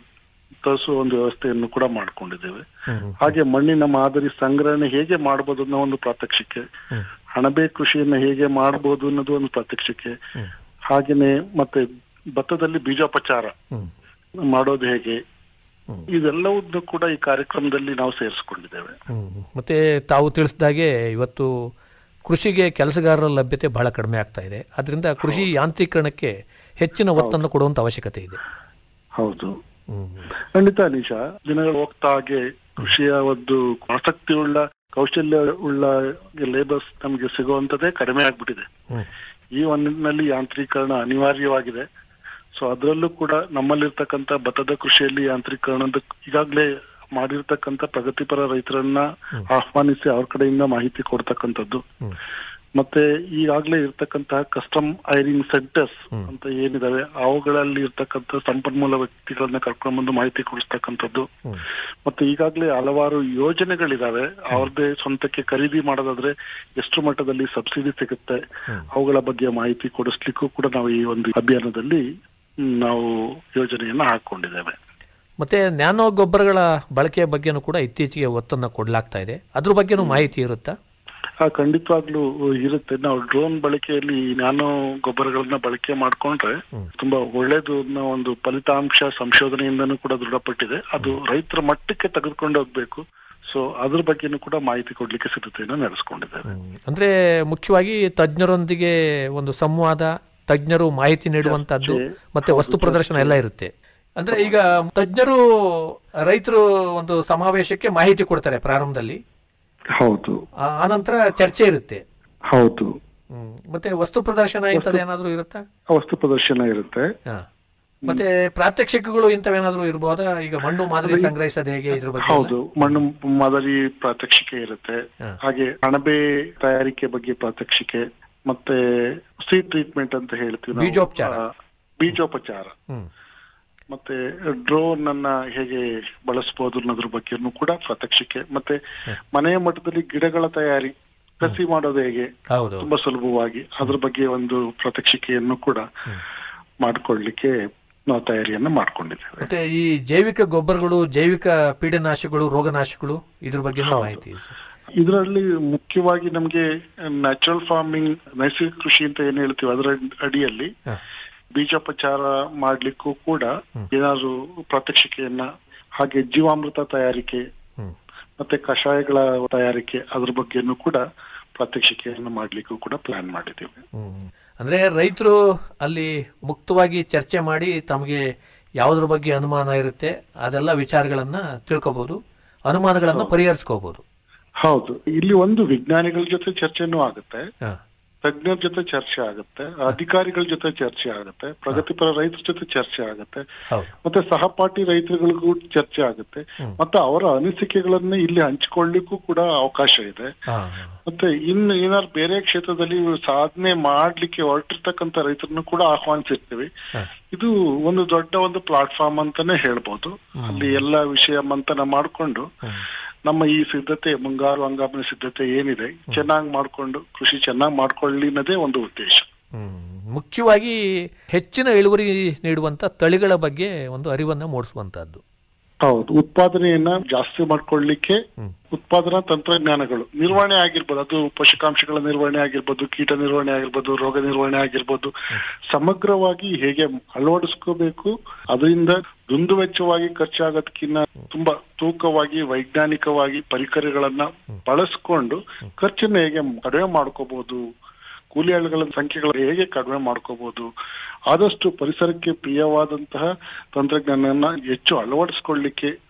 ತರಿಸುವ ಒಂದು ವ್ಯವಸ್ಥೆಯನ್ನು ಕೂಡ ಮಾಡ್ಕೊಂಡಿದ್ದೇವೆ
ಹ್ಮ್
ಹಾಗೆ ಮಣ್ಣಿನ ಮಾದರಿ ಸಂಗ್ರಹಣೆ ಹೇಗೆ ಮಾಡಬಹುದು ಅನ್ನೋ ಒಂದು ಪ್ರಾತ್ಯಕ್ಷಿಕೆ
ಹ್ಮ್.
ಅಣಬೆ ಕೃಷಿಯನ್ನ ಹೇಗೆ ಮಾಡಬಹುದು ಅನ್ನೋದು ಒಂದು ಪ್ರಾತ್ಯಕ್ಷಿಕೆ ಹಾಗೇನೆ ಮತ್ತೆ ಭತ್ತದಲ್ಲಿ ಬೀಜೋಪಚಾರ
ಹ್ಮ್
ಮಾಡೋದು ಹೇಗೆ
ಹ್ಮ್.
ಇದೆಲ್ಲವನ್ನು ಕೂಡ ಈ ಕಾರ್ಯಕ್ರಮದಲ್ಲಿ ನಾವು ಸೇರಿಸಿಕೊಂಡಿದ್ದೇವೆ
ಹ್ಮ್. ಮತ್ತೆ ತಾವು ತಿಳಿಸಿದಾಗೆ ಇವತ್ತು ಕೃಷಿಗೆ ಕೆಲಸಗಾರರ ಲಭ್ಯತೆ ಬಹಳ ಕಡಿಮೆ ಆಗ್ತಾ ಇದೆ ಅದರಿಂದ ಕೃಷಿ ಯಾಂತ್ರೀಕರಣಕ್ಕೆ ಹೆಚ್ಚಿನ ಒತ್ತನ್ನು ಕೊಡುವಂತ ಅವಶ್ಯಕತೆ ಇದೆ
ಹೌದು
ಹ್ಮ್.
ಖಂಡಿತ ಅನೀಶಾ ದಿನಗಳು ಹೋಗ್ತಾ ಹಾಗೆ ಕೃಷಿಯ ಒಂದು ಆಸಕ್ತಿ ಉಳ್ಳ ಕೌಶಲ್ಯ ಉಳ್ಳ ಲೇಬರ್ಸ್ ನಮಗೆ ಸಿಗುವಂತದೇ ಕಡಿಮೆ ಆಗ್ಬಿಟ್ಟಿದೆ
ಹ್ಮ್.
ಈ ಒಂದಿನಲ್ಲಿ ಯಾಂತ್ರೀಕರಣ ಅನಿವಾರ್ಯವಾಗಿದೆ ಸೊ ಅದರಲ್ಲೂ ಕೂಡ ನಮ್ಮಲ್ಲಿರ್ತಕ್ಕಂಥ ಭತ್ತದ ಕೃಷಿಯಲ್ಲಿ ಯಾಂತ್ರೀಕರಣದ ಈಗಾಗಲೇ ಮಾಡಿರ್ತಕ್ಕಂಥ ಪ್ರಗತಿಪರ ರೈತರನ್ನ ಆಹ್ವಾನಿಸಿ ಅವ್ರ ಕಡೆಯಿಂದ ಮಾಹಿತಿ ಕೊಡ್ತಕ್ಕಂಥದ್ದು
ಹ್ಮ್.
ಮತ್ತೆ ಈಗಾಗಲೇ ಇರ್ತಕ್ಕಂತಹ ಕಸ್ಟಮ್ ಐರಿಂಗ್ ಸೆಂಟರ್ಸ್ ಅಂತ ಏನಿದಾವೆ ಅವುಗಳಲ್ಲಿ ಇರ್ತಕ್ಕಂಥ ಸಂಪನ್ಮೂಲ ವ್ಯಕ್ತಿಗಳನ್ನ ಕರ್ಕೊಂಡ್ಬಂದು ಮಾಹಿತಿ ಕೊಡಿಸ್ತಕ್ಕಂಥದ್ದು
ಹ್ಮ್.
ಮತ್ತೆ ಈಗಾಗಲೇ ಹಲವಾರು ಯೋಜನೆಗಳಿದಾವೆ ಅವ್ರದ್ದೇ ಸ್ವಂತಕ್ಕೆ ಖರೀದಿ ಮಾಡೋದಾದ್ರೆ ಎಷ್ಟು ಮಟ್ಟದಲ್ಲಿ ಸಬ್ಸಿಡಿ ಸಿಗುತ್ತೆ ಅವುಗಳ ಬಗ್ಗೆ ಮಾಹಿತಿ ಕೊಡಿಸ್ಲಿಕ್ಕೂ ಕೂಡ ನಾವು ಈ ಒಂದು ಅಭಿಯಾನದಲ್ಲಿ ಹ್ಮ್, ನಾವು ಯೋಜನೆಯನ್ನ ಹಾಕೊಂಡಿದ್ದೇವೆ
ಮತ್ತೆ ನ್ಯಾನೋ ಗೊಬ್ಬರಗಳ ಬಳಕೆಯ ಬಗ್ಗೆನೂ ಕೂಡ ಇತ್ತೀಚೆಗೆ ಒತ್ತನ್ನು ಕೊಡಲಾಗ್ತಾ ಇದೆ ಅದ್ರ ಬಗ್ಗೆನೂ ಮಾಹಿತಿ ಇರುತ್ತಾ
ಆ ಖಂಡಿತವಾಗ್ಲೂ ಇರುತ್ತೆ ನಾವು ಡ್ರೋನ್ ಬಳಕೆಯಲ್ಲಿ ಈ ನ್ಯಾನೋ ಗೊಬ್ಬರಗಳನ್ನ ಬಳಕೆ ಮಾಡ್ಕೊಂಡ್ರೆ ತುಂಬಾ ಒಳ್ಳೇದು ಅನ್ನೋ ಒಂದು ಫಲಿತಾಂಶ ಸಂಶೋಧನೆಯಿಂದನೂ ಕೂಡ ದೃಢಪಟ್ಟಿದೆ ಅದು ರೈತರ ಮಟ್ಟಕ್ಕೆ ತೆಗೆದುಕೊಂಡು ಹೋಗ್ಬೇಕು ಸೊ ಅದ್ರ ಬಗ್ಗೆನೂ ಕೂಡ ಮಾಹಿತಿ ಕೊಡ್ಲಿಕ್ಕೆ ಸಿದ್ಧತೆಯನ್ನು ನಡೆಸ್ಕೊಂಡಿದ್ದೇವೆ
ಹ್ಮ್. ಅಂದ್ರೆ ಮುಖ್ಯವಾಗಿ ತಜ್ಞರೊಂದಿಗೆ ಒಂದು ಸಂವಾದ ತಜ್ಞರು ಮಾಹಿತಿ ನೀಡುವಂತದ್ದು ಮತ್ತೆ ವಸ್ತು ಪ್ರದರ್ಶನ ಎಲ್ಲ ಇರುತ್ತೆ ಅಂದ್ರೆ ಈಗ ತಜ್ಞರು ರೈತರು ಒಂದು ಸಮಾವೇಶಕ್ಕೆ ಮಾಹಿತಿ ಕೊಡ್ತಾರೆ ಪ್ರಾರಂಭದಲ್ಲಿ
ಹೌದು
ಆ- ಆನಂತರ ಚರ್ಚೆ ಇರುತ್ತೆ
ಹೌದು
ಹ್ಮ್. ಮತ್ತೆ ವಸ್ತು ಪ್ರದರ್ಶನ ಇಂಥದ್ದು ಏನಾದ್ರು ಇರುತ್ತಾ
ವಸ್ತು ಪ್ರದರ್ಶನ ಇರುತ್ತೆ
ಹಾ. ಮತ್ತೆ ಪ್ರಾತ್ಯಕ್ಷಿಕೆಗಳು ಇಂಥವೇನಾದ್ರೂ ಇರ್ಬೋದಾ ಈಗ ಮಣ್ಣು ಮಾದರಿ ಸಂಗ್ರಹಿಸೋದು ಹೇಗೆ ಇದ್ರ ಬಗ್ಗೆ ಎಲ್ಲ?
ಹೌದು ಮಣ್ಣು ಮಾದರಿ ಪ್ರಾತ್ಯಕ್ಷಿಕೆ ಇರುತ್ತೆ
ಹಾ.
ಹಾಗೆ ಅಣಬೆ ತಯಾರಿಕೆ ಬಗ್ಗೆ ಪ್ರಾತ್ಯಕ್ಷಿಕೆ ಮತ್ತೆ ಸೀಡ್ ಟ್ರೀಟ್ಮೆಂಟ್ ಅಂತ ಹೇಳ್ತೀವಿ ನಾವು.
ಬೀಜೋಪಚಾರ.
ಆ, ಬೀಜೋಪಚಾರ
ಹ್ಮ್
ಮತ್ತೆ ಡ್ರೋನ್ ಅನ್ನ ಹೇಗೆ ಬಳಸಬಹುದು ಅನ್ನೋದ್ರ ಬಗ್ಗೆನೂ ಕೂಡ ಪ್ರಾತ್ಯಕ್ಷಿಕೆ ಮತ್ತೆ ಮನೆಯ ಮಟ್ಟದಲ್ಲಿ ಗಿಡಗಳ ತಯಾರಿ ಕಸಿ ಮಾಡೋದು ಹೇಗೆ
ಹೌದು
ತುಂಬಾ ಸುಲಭವಾಗಿ ಅದ್ರ ಬಗ್ಗೆ ಒಂದು ಪ್ರಾತ್ಯಕ್ಷಿಕೆಯನ್ನು ಕೂಡ ಮಾಡ್ಕೊಳ್ಲಿಕ್ಕೆ ನಾವು ತಯಾರಿಯನ್ನ ಮಾಡ್ಕೊಂಡಿದ್ದೇವೆ
ಮತ್ತೆ ಈ ಜೈವಿಕ ಗೊಬ್ಬರಗಳು ಜೈವಿಕ ಪೀಡನಾಶಗಳು ರೋಗನಾಶಗಳು ಇದ್ರ ಬಗ್ಗೆ ಮಾಹಿತಿ ಇದೆ ಸರ್.
ಇದರಲ್ಲಿ ಮುಖ್ಯವಾಗಿ ನಮ್ಗೆ ನ್ಯಾಚುರಲ್ ಫಾರ್ಮಿಂಗ್ ನೈಸರ್ಗಿಕ ಕೃಷಿ ಅಂತ ಏನ್ ಹೇಳ್ತೀವಿ ಅದರ ಅಡಿಯಲ್ಲಿ
ಹಾ.
ಬೀಜೋಪಚಾರ ಮಾಡ್ಲಿಕ್ಕೂ ಕೂಡ ಏನಾದ್ರು ಪ್ರಾತ್ಯಕ್ಷಿಕೆಯನ್ನ ಹಾಗೆ ಜೀವಾಮೃತ ತಯಾರಿಕೆ
ಹ್ಮ್.
ಮತ್ತೆ ಕಷಾಯಗಳ ತಯಾರಿಕೆ ಅದ್ರ ಬಗ್ಗೆನೂ ಕೂಡ ಪ್ರಾತ್ಯಕ್ಷಿಕೆಯನ್ನು ಮಾಡ್ಲಿಕ್ಕೂ ಕೂಡ ಪ್ಲಾನ್ ಮಾಡಿದ್ದೀವಿ
ಹ್ಮ್. ಅಂದ್ರೆ ರೈತರು ಅಲ್ಲಿ ಮುಕ್ತವಾಗಿ ಚರ್ಚೆ ಮಾಡಿ ತಮಗೆ ಯಾವುದ್ರ ಬಗ್ಗೆ ಅನುಮಾನ ಇರುತ್ತೆ ಅದೆಲ್ಲ ವಿಚಾರಗಳನ್ನ ತಿಳ್ಕೊಬಹುದು ಅನುಮಾನಗಳನ್ನ ಪರಿಹರಿಸ್ಕೋಬಹುದು
ಹೌದು ಇಲ್ಲಿ ಒಂದು ವಿಜ್ಞಾನಿಗಳ ಜೊತೆ ಚರ್ಚೆನೂ ಆಗುತ್ತೆ
ಹಾ.
ತಜ್ಞರ ಜೊತೆ ಚರ್ಚೆ ಆಗುತ್ತೆ ಅಧಿಕಾರಿಗಳ ಜೊತೆ ಚರ್ಚೆ ಆಗುತ್ತೆ ಪ್ರಗತಿಪರ ರೈತರ ಜೊತೆ ಚರ್ಚೆ ಆಗುತ್ತೆ
ಹೌದು
ಮತ್ತೆ ಸಹಪಾಠಿ ರೈತರುಗಳಿಗೂ ಚರ್ಚೆ ಆಗುತ್ತೆ ಮತ್ತೆ ಅವರ ಅನಿಸಿಕೆಗಳನ್ನ ಇಲ್ಲಿ ಹಂಚಿಕೊಳ್ಳಿಕ್ಕೂ ಕೂಡ ಅವಕಾಶ ಇದೆ
ಹಾ.
ಮತ್ತೆ ಇನ್ನು ಏನಾದ್ರು ಬೇರೆ ಕ್ಷೇತ್ರದಲ್ಲಿ ಇವ್ರು ಸಾಧನೆ ಮಾಡ್ಲಿಕ್ಕೆ ಹೊರಟಿರ್ತಕ್ಕಂಥ ರೈತರನ್ನು ಕೂಡ ಆಹ್ವಾನಿಸಿರ್ತೀವಿ
ಹಾ.
ಇದು ಒಂದು ದೊಡ್ಡ ಒಂದು ಪ್ಲಾಟ್ಫಾರ್ಮ್ ಅಂತಾನೆ ಹೇಳ್ಬೋದು ಅಲ್ಲಿ ಎಲ್ಲ ವಿಷಯ ಮಂಥನ ಮಾಡ್ಕೊಂಡು ನಮ್ಮ ಈ ಸಿದ್ಧತೆ ಮುಂಗಾರು ಹಂಗಾಮಿನ ಸಿದ್ಧತೆ ಏನಿದೆ ಚೆನ್ನಾಗಿ ಮಾಡ್ಕೊಂಡು ಕೃಷಿ ಚೆನ್ನಾಗಿ ಮಾಡ್ಕೊಳ್ಳಿ ಅನ್ನೋದೇ ಒಂದು ಉದ್ದೇಶ
ಹ್ಮ್. ಮುಖ್ಯವಾಗಿ ಹೆಚ್ಚಿನ ಇಳುವರಿ ನೀಡುವಂತ ತಳಿಗಳ ಬಗ್ಗೆ ಒಂದು ಅರಿವನ್ನ ಮೂಡಿಸುವಂತಹದ್ದು
ಹೌದು ಉತ್ಪಾದನೆಯನ್ನ ಜಾಸ್ತಿ ಮಾಡ್ಕೊಳ್ಳಿಕ್ಕೆ ಉತ್ಪಾದನಾ ತಂತ್ರಜ್ಞಾನಗಳು ನಿರ್ವಹಣೆ ಆಗಿರ್ಬೋದು ಅದು ಪೋಷಕಾಂಶಗಳ ನಿರ್ವಹಣೆ ಆಗಿರ್ಬೋದು ಕೀಟ ನಿರ್ವಹಣೆ ಆಗಿರ್ಬೋದು ರೋಗ ನಿರ್ವಹಣೆ ಆಗಿರ್ಬೋದು ಸಮಗ್ರವಾಗಿ ಹೇಗೆ ಅಳವಡಿಸ್ಕೋಬೇಕು ಅದರಿಂದ ದುಂದು ವೆಚ್ಚವಾಗಿ ಖರ್ಚಾಗೋದಕ್ಕಿಂತ ತುಂಬಾ ತೂಕವಾಗಿ ವೈಜ್ಞಾನಿಕವಾಗಿ ಪರಿಕರಗಳನ್ನ ಬಳಸ್ಕೊಂಡು ಖರ್ಚನ್ನ ಹೇಗೆ ಕಡಿಮೆ ಮಾಡ್ಕೋಬಹುದು ಕೂಲಿ ಆಳುಗಳ ಸಂಖ್ಯೆಗಳ ಹೇಗೆ ಕಡಿಮೆ ಮಾಡ್ಕೋಬಹುದು ಆದಷ್ಟು ಪರಿಸರಕ್ಕೆ ಪ್ರಿಯವಾದಂತಹ ತಂತ್ರಜ್ಞಾನನ ಹೆಚ್ಚು ಅಳವಡಿಸ್ಕೊಳ್ಳಿಕ್ಕೆ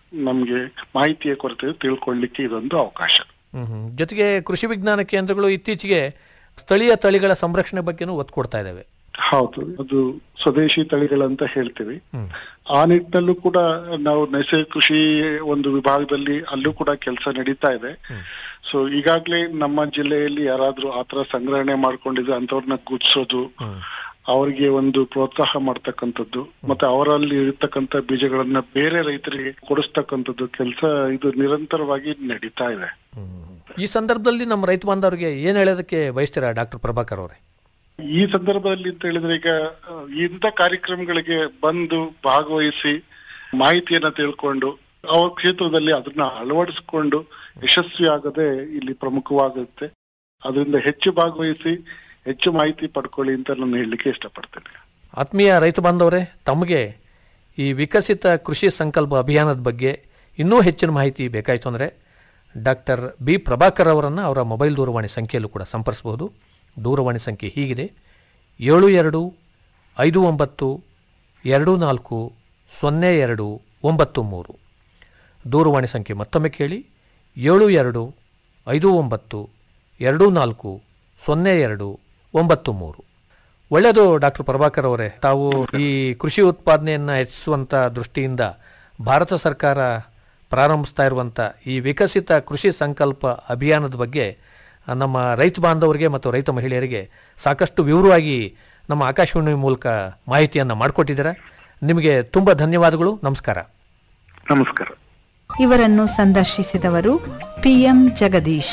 ನಮ್ಗೆ ಮಾಹಿತಿಯ ಕೊರತೆ ತಿಳ್ಕೊಳ್ಳಿಕ್ಕೆ ಇದೊಂದು ಅವಕಾಶ
ಹ್ಮ್ ಹ್ಮ್. ಜೊತೆಗೆ ಕೃಷಿ ವಿಜ್ಞಾನ ಕೇಂದ್ರಗಳು ಇತ್ತೀಚೆಗೆ ಸ್ಥಳೀಯ ತಳಿಗಳ ಸಂರಕ್ಷಣೆ ಬಗ್ಗೆನೂ ಒತ್ತು ಕೊಡ್ತಾ ಇದ್ದಾವೆ
ಹೌದು ಅದು ಸ್ವದೇಶಿ ತಳಿಗಳಂತ ಹೇಳ್ತೀವಿ ಆ ನಿಟ್ಟಿನಲ್ಲೂ ಕೂಡ ನಾವು ನೈಸರ್ಗಿಕ ಕೃಷಿ ಒಂದು ವಿಭಾಗದಲ್ಲಿ ಅಲ್ಲೂ ಕೂಡ ಕೆಲಸ ನಡೀತಾ ಇದೆ ಸೊ ಈಗಾಗ್ಲೇ ನಮ್ಮ ಜಿಲ್ಲೆಯಲ್ಲಿ ಯಾರಾದ್ರೂ ಆತರ ಸಂಗ್ರಹಣೆ ಮಾಡ್ಕೊಂಡಿದ್ರೆ ಅಂತವ್ರನ್ನ ಗುರ್ತಿಸೋದು ಅವರಿಗೆ ಒಂದು ಪ್ರೋತ್ಸಾಹ ಮಾಡ್ತಕ್ಕಂಥದ್ದು ಮತ್ತೆ ಅವರಲ್ಲಿ ಇರತಕ್ಕಂತ ಬೀಜಗಳನ್ನ ಬೇರೆ ರೈತರಿಗೆ ಕೊಡಿಸ್ತಕ್ಕಂಥದ್ದು ಕೆಲಸ ಇದು ನಿರಂತರವಾಗಿ ನಡೀತಾ ಇದೆ
ಈ ಸಂದರ್ಭದಲ್ಲಿ ನಮ್ಮ ರೈತ ಬಾಂಧವರಿಗೆ ಏನ್ ಹೇಳೋದಕ್ಕೆ ಬಯಸ್ತೀರಾ ಡಾಕ್ಟರ್ ಪ್ರಭಾಕರ್ ಅವರೇ
ಈ ಸಂದರ್ಭದಲ್ಲಿ ಅಂತ ಹೇಳಿದ್ರೆ ಈಗ ಆ, ಇಂಥ ಕಾರ್ಯಕ್ರಮಗಳಿಗೆ ಬಂದು ಭಾಗವಹಿಸಿ ಮಾಹಿತಿಯನ್ನ ತಿಳ್ಕೊಂಡು ಅವ್ರ ಕ್ಷೇತ್ರದಲ್ಲಿ ಅದನ್ನ ಅಳವಡಿಸಿಕೊಂಡು ಯಶಸ್ವಿ ಆಗದೆ ಇಲ್ಲಿ ಪ್ರಮುಖವಾಗುತ್ತೆ ಅದರಿಂದ ಹೆಚ್ಚು ಭಾಗವಹಿಸಿ ಹೆಚ್ಚು ಮಾಹಿತಿ ಪಡ್ಕೊಳ್ಳಿ ಅಂತ ನಾನು ಹೇಳಲಿಕ್ಕೆ ಇಷ್ಟಪಡ್ತೇನೆ
ಆತ್ಮೀಯ ರೈತ ಬಾಂಧವರೇ ತಮಗೆ ಈ ವಿಕಸಿತ ಕೃಷಿ ಸಂಕಲ್ಪ ಅಭಿಯಾನದ ಬಗ್ಗೆ ಇನ್ನೂ ಹೆಚ್ಚಿನ ಮಾಹಿತಿ ಬೇಕಾಯಿತು ಅಂದರೆ ಡಾಕ್ಟರ್ ಬಿ ಪ್ರಭಾಕರ್ ಅವರನ್ನು ಅವರ ಮೊಬೈಲ್ ದೂರವಾಣಿ ಸಂಖ್ಯೆಯಲ್ಲೂ ಕೂಡ ಸಂಪರ್ಸಬಹುದು ದೂರವಾಣಿ ಸಂಖ್ಯೆ ಹೀಗಿದೆ ಏಳು ಎರಡು ಐದು ಒಂಬತ್ತು ಎರಡು ನಾಲ್ಕು ಸೊನ್ನೆ ಎರಡು ಒಂಬತ್ತು ಮೂರು ದೂರವಾಣಿ ಸಂಖ್ಯೆ ಮತ್ತೊಮ್ಮೆ ಕೇಳಿ ಏಳು ಎರಡು ಐದು ಒಂಬತ್ತು ಎರಡು ನಾಲ್ಕು ಸೊನ್ನೆ ಎರಡು ಒಂಬತ್ತು ಮೂರು ಒಳ್ಳೆಯದು ಡಾಕ್ಟರ್ ಪ್ರಭಾಕರ್ ಅವರೇ ತಾವು ಈ ಕೃಷಿ ಉತ್ಪಾದನೆಯನ್ನು ಹೆಚ್ಚಿಸುವಂಥ ದೃಷ್ಟಿಯಿಂದ ಭಾರತ ಸರ್ಕಾರ ಪ್ರಾರಂಭಿಸ್ತಾ ಇರುವಂಥ ಈ ವಿಕಸಿತ ಕೃಷಿ ಸಂಕಲ್ಪ ಅಭಿಯಾನದ ಬಗ್ಗೆ ಆ, ನಮ್ಮ ರೈತ ಬಾಂಧವರಿಗೆ ಮತ್ತು ರೈತ ಮಹಿಳೆಯರಿಗೆ ಸಾಕಷ್ಟು ವಿವರವಾಗಿ ನಮ್ಮ ಆಕಾಶವಾಣಿ ಮೂಲಕ ಮಾಹಿತಿಯನ್ನು ಮಾಡಿಕೊಟ್ಟಿದ್ದಾರೆ ನಿಮಗೆ ತುಂಬ ಧನ್ಯವಾದಗಳು ನಮಸ್ಕಾರ
ನಮಸ್ಕಾರ
ಇವರನ್ನು ಸಂದರ್ಶಿಸಿದವರು ಪಿಎಂ ಜಗದೀಶ್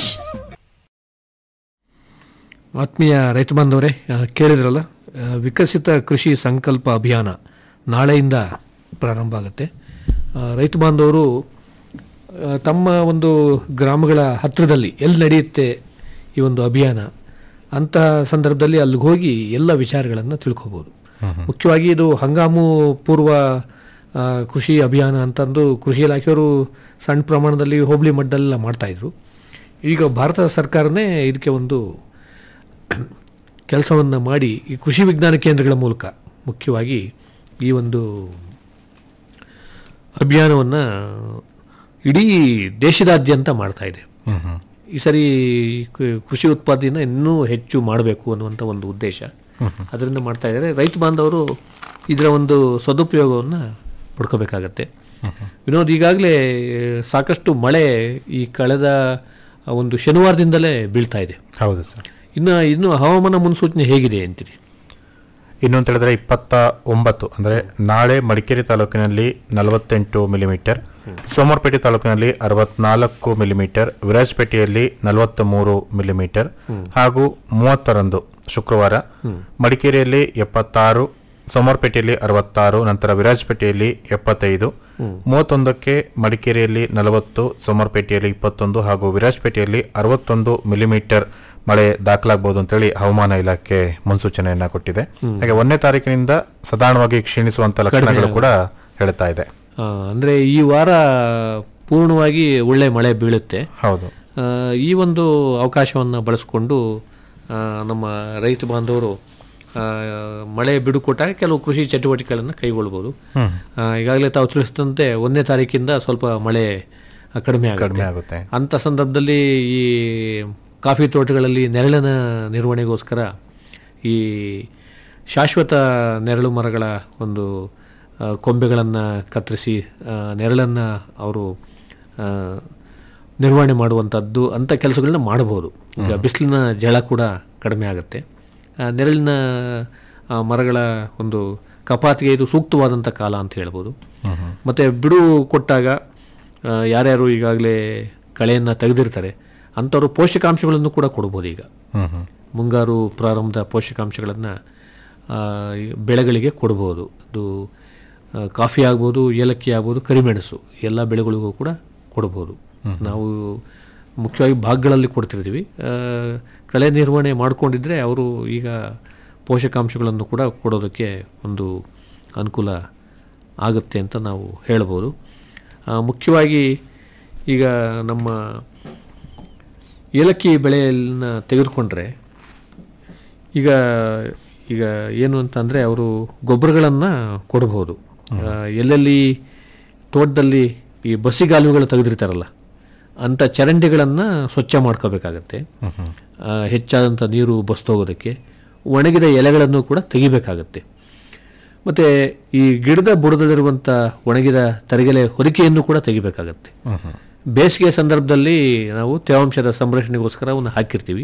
ಆತ್ಮೀಯ ರೈತ ಬಾಂಧವರೇ ಆ, ಕೇಳಿದ್ರಲ್ಲ ಆ, ವಿಕಸಿತ ಕೃಷಿ ಸಂಕಲ್ಪ ಅಭಿಯಾನ ನಾಳೆಯಿಂದ ಪ್ರಾರಂಭ ಆಗುತ್ತೆ ಆ, ರೈತ ಬಾಂಧವರು ಆ, ತಮ್ಮ ಒಂದು ಗ್ರಾಮಗಳ ಹತ್ತಿರದಲ್ಲಿ ಎಲ್ಲಿ ನಡೆಯುತ್ತೆ ಈ ಒಂದು ಅಭಿಯಾನ ಅಂತಹ ಸಂದರ್ಭದಲ್ಲಿ ಅಲ್ಲಿಗೆ ಹೋಗಿ ಎಲ್ಲ ವಿಚಾರಗಳನ್ನು ತಿಳ್ಕೊಬೋದು ಮುಖ್ಯವಾಗಿ ಇದು ಹಂಗಾಮು ಪೂರ್ವ ಆ, ಕೃಷಿ ಅಭಿಯಾನ ಅಂತಂದು ಕೃಷಿ ಇಲಾಖೆಯವರು ಸಣ್ಣ ಪ್ರಮಾಣದಲ್ಲಿ ಹೋಬಳಿ ಮಟ್ಟದಲ್ಲೆಲ್ಲ ಮಾಡ್ತಾಯಿದ್ರು ಈಗ ಭಾರತ ಸರ್ಕಾರನೇ ಇದಕ್ಕೆ ಒಂದು ಕೆಲಸವನ್ನು ಮಾಡಿ ಈ ಕೃಷಿ ವಿಜ್ಞಾನ ಕೇಂದ್ರಗಳ ಮೂಲಕ ಮುಖ್ಯವಾಗಿ ಈ ಒಂದು ಅಭಿಯಾನವನ್ನು ಇಡೀ ದೇಶದಾದ್ಯಂತ ಮಾಡ್ತಾ ಇದೆ ಈ ಸರಿ ಕ- ಕೃಷಿ ಉತ್ಪಾದನೆಯನ್ನು ಇನ್ನೂ ಹೆಚ್ಚು ಮಾಡಬೇಕು ಅನ್ನುವಂಥ ಒಂದು ಉದ್ದೇಶ ಅದರಿಂದ ಮಾಡ್ತಾ ಇದ್ದಾರೆ ರೈತ ಬಾಂಧವರು ಇದರ ಒಂದು ಸದುಪಯೋಗವನ್ನು ಪಡ್ಕೋಬೇಕಾಗತ್ತೆ ವಿನೋದ್ ಈಗಾಗಲೇ ಸಾಕಷ್ಟು ಮಳೆ ಈ ಕಳೆದ ಒಂದು ಶನಿವಾರದಿಂದಲೇ ಬೀಳ್ತಾ ಇದೆ
ಹೌದು ಸರ್
ಇನ್ನು ಇನ್ನು ಹವಾಮಾನ ಮುನ್ಸೂಚನೆ ಹೇಗಿದೆ ಅಂತೀರಿ
ಇನ್ನು ಅಂತ ಹೇಳಿದ್ರೆ ಇಪ್ಪತ್ತ ಒಂಬತ್ತು ಅಂದರೆ ನಾಳೆ ಮಡಿಕೇರಿ ತಾಲೂಕಿನಲ್ಲಿ ನಲವತ್ತೆಂಟು ಮಿಲಿಮೀಟರ್ ಸೋಮವಾರಪೇಟೆ ತಾಲೂಕಿನಲ್ಲಿ ಅರವತ್ನಾಲ್ಕು ಮಿಲಿಮೀಟರ್ ವಿರಾಜಪೇಟೆಯಲ್ಲಿ ನಲವತ್ತ ಮೂರು ಮಿಲಿಮೀಟರ್ ಹಾಗೂ ಮೂವತ್ತರಂದು ಶುಕ್ರವಾರ ಮಡಿಕೇರಿಯಲ್ಲಿ ಎಪ್ಪತ್ತಾರು ಸೋಮವಾರಪೇಟೆಯಲ್ಲಿ ಅರವತ್ತಾರು ನಂತರ ವಿರಾಜಪೇಟೆಯಲ್ಲಿ ಎಪ್ಪತ್ತೈದು ಮೂವತ್ತೊಂದಕ್ಕೆ ಮಡಿಕೇರಿಯಲ್ಲಿ ನಲವತ್ತು ಸೋಮವಾರಪೇಟೆಯಲ್ಲಿ ಇಪ್ಪತ್ತೊಂದು ಹಾಗೂ ವಿರಾಜಪೇಟೆಯಲ್ಲಿ ಅರವತ್ತೊಂದು ಮಿಲಿಮೀಟರ್ ಮಳೆ ದಾಖಲಾಗಬಹುದು ಅಂತೇಳಿ ಹವಾಮಾನ ಇಲಾಖೆ ಮುನ್ಸೂಚನೆಯನ್ನ ಕೊಟ್ಟಿದೆ ಹಾಗೆ ಒಂದನೇ ತಾರೀಕಿನಿಂದ ಸಾಧಾರಣವಾಗಿ ಕ್ಷೀಣಿಸುವಂತ ಲಕ್ಷಣಗಳು ಕೂಡ ಹೇಳ್ತಾ ಇದೆ
ಆ, ಅಂದ್ರೆ ಈ ವಾರ ಪೂರ್ಣವಾಗಿ ಒಳ್ಳೆ ಮಳೆ ಬೀಳುತ್ತೆ
ಹೌದು
ಆ, ಈ ಒಂದು ಅವಕಾಶವನ್ನು ಬಳಸಿಕೊಂಡು ಆ, ನಮ್ಮ ರೈತ ಬಾಂಧವರು ಆ, ಮಳೆ ಬಿಡುಕೊಟ್ಟಾಗ ಕೆಲವು ಕೃಷಿ ಚಟುವಟಿಕೆಗಳನ್ನು ಕೈಗೊಳ್ಬೋದು ಆ, ಈಗಾಗಲೇ ತಾವು ತಿಳಿಸಿದಂತೆ ಒಂದನೇ ತಾರೀಕಿಂದ ಸ್ವಲ್ಪ ಮಳೆ ಆ, ಕಡಿಮೆ
ಕಡಿಮೆ
ಆಗುತ್ತೆ
ಆಗುತ್ತೆ
ಅಂಥ ಸಂದರ್ಭದಲ್ಲಿ ಈ ಕಾಫಿ ತೋಟಗಳಲ್ಲಿ ನೆರಳಿನ ನಿರ್ವಹಣೆಗೋಸ್ಕರ ಈ ಶಾಶ್ವತ ನೆರಳು ಮರಗಳ ಒಂದು ಕೊಂಬೆಗಳನ್ನು ಕತ್ತರಿಸಿ ನೆರಳನ್ನು ಅವರು ಆ, ನಿರ್ವಹಣೆ ಮಾಡುವಂಥದ್ದು ಅಂಥ ಕೆಲಸಗಳನ್ನ ಮಾಡಬಹುದು ಈಗ ಬಿಸಿಲಿನ ಜಳ ಕೂಡ ಕಡಿಮೆ ಆಗುತ್ತೆ ಆ, ನೆರಳಿನ ಆ, ಮರಗಳ ಒಂದು ಕಪಾತಿಗೆ ಇದು ಸೂಕ್ತವಾದಂಥ ಕಾಲ ಅಂತ ಹೇಳ್ಬೋದು ಮತ್ತು ಬಿಡು ಕೊಟ್ಟಾಗ ಆ, ಯಾರ್ಯಾರು ಈಗಾಗಲೇ ಕಳೆಯನ್ನು ತೆಗೆದಿರ್ತಾರೆ ಅಂಥವ್ರು ಪೋಷಕಾಂಶಗಳನ್ನು ಕೂಡ ಕೊಡ್ಬೋದು ಈಗ
ಹ್ಮ್ ಹ್ಮ್
ಮುಂಗಾರು ಪ್ರಾರಂಭದ ಪೋಷಕಾಂಶಗಳನ್ನು ಬೆಳೆಗಳಿಗೆ ಕೊಡ್ಬೋದು ಅದು ಆ, ಕಾಫಿ ಆಗ್ಬೋದು ಏಲಕ್ಕಿ ಆಗ್ಬೋದು ಕರಿಮೆಣಸು ಎಲ್ಲ ಬೆಳೆಗಳಿಗೂ ಕೂಡ ಕೊಡ್ಬೋದು ನಾವು ಮುಖ್ಯವಾಗಿ ಭಾಗಗಳಲ್ಲಿ ಕೊಡ್ತಿರ್ತೀವಿ ಆ, ಕಳೆ ನಿರ್ವಹಣೆ ಮಾಡ್ಕೊಂಡಿದ್ರೆ ಅವರು ಈಗ ಪೋಷಕಾಂಶಗಳನ್ನು ಕೂಡ ಕೊಡೋದಕ್ಕೆ ಒಂದು ಅನುಕೂಲ ಆಗುತ್ತೆ ಅಂತ ನಾವು ಹೇಳ್ಬೋದು ಆ, ಮುಖ್ಯವಾಗಿ ಈಗ ನಮ್ಮ ಏಲಕ್ಕಿ ಬೆಳೆಯನ್ನ ತೆಗೆದುಕೊಂಡ್ರೆ ಈಗ ಈಗ ಏನು ಅಂತಂದರೆ ಅವರು ಗೊಬ್ಬರಗಳನ್ನು ಕೊಡ್ಬೋದು ಆ, ಎಲ್ಲೆಲ್ಲಿ ತೋಟದಲ್ಲಿ ಈ ಬಸ್ಸಿಗಾಲುಗಳು ತೆಗೆದಿರ್ತಾರಲ್ಲ ಅಂಥ ಚರಂಡಿಗಳನ್ನು ಸ್ವಚ್ಛ ಮಾಡ್ಕೋಬೇಕಾಗತ್ತೆ ಆ, ಹೆಚ್ಚಾದಂಥ ನೀರು ಬಸ್ತೋಗೋದಕ್ಕೆ ಒಣಗಿದ ಎಲೆಗಳನ್ನು ಕೂಡ ತೆಗಿಬೇಕಾಗತ್ತೆ ಮತ್ತು ಈ ಗಿಡದ ಬುಡದಲ್ಲಿರುವಂಥ ಒಣಗಿದ ತರಗೆಲೆ ಹೊರಿಕೆಯನ್ನು ಕೂಡ ತೆಗಿಬೇಕಾಗತ್ತೆ ಬೇಸಿಗೆ ಸಂದರ್ಭದಲ್ಲಿ ನಾವು ತೇವಾಂಶದ ಸಂರಕ್ಷಣೆಗೋಸ್ಕರ ಅವನ್ನ ಹಾಕಿರ್ತೀವಿ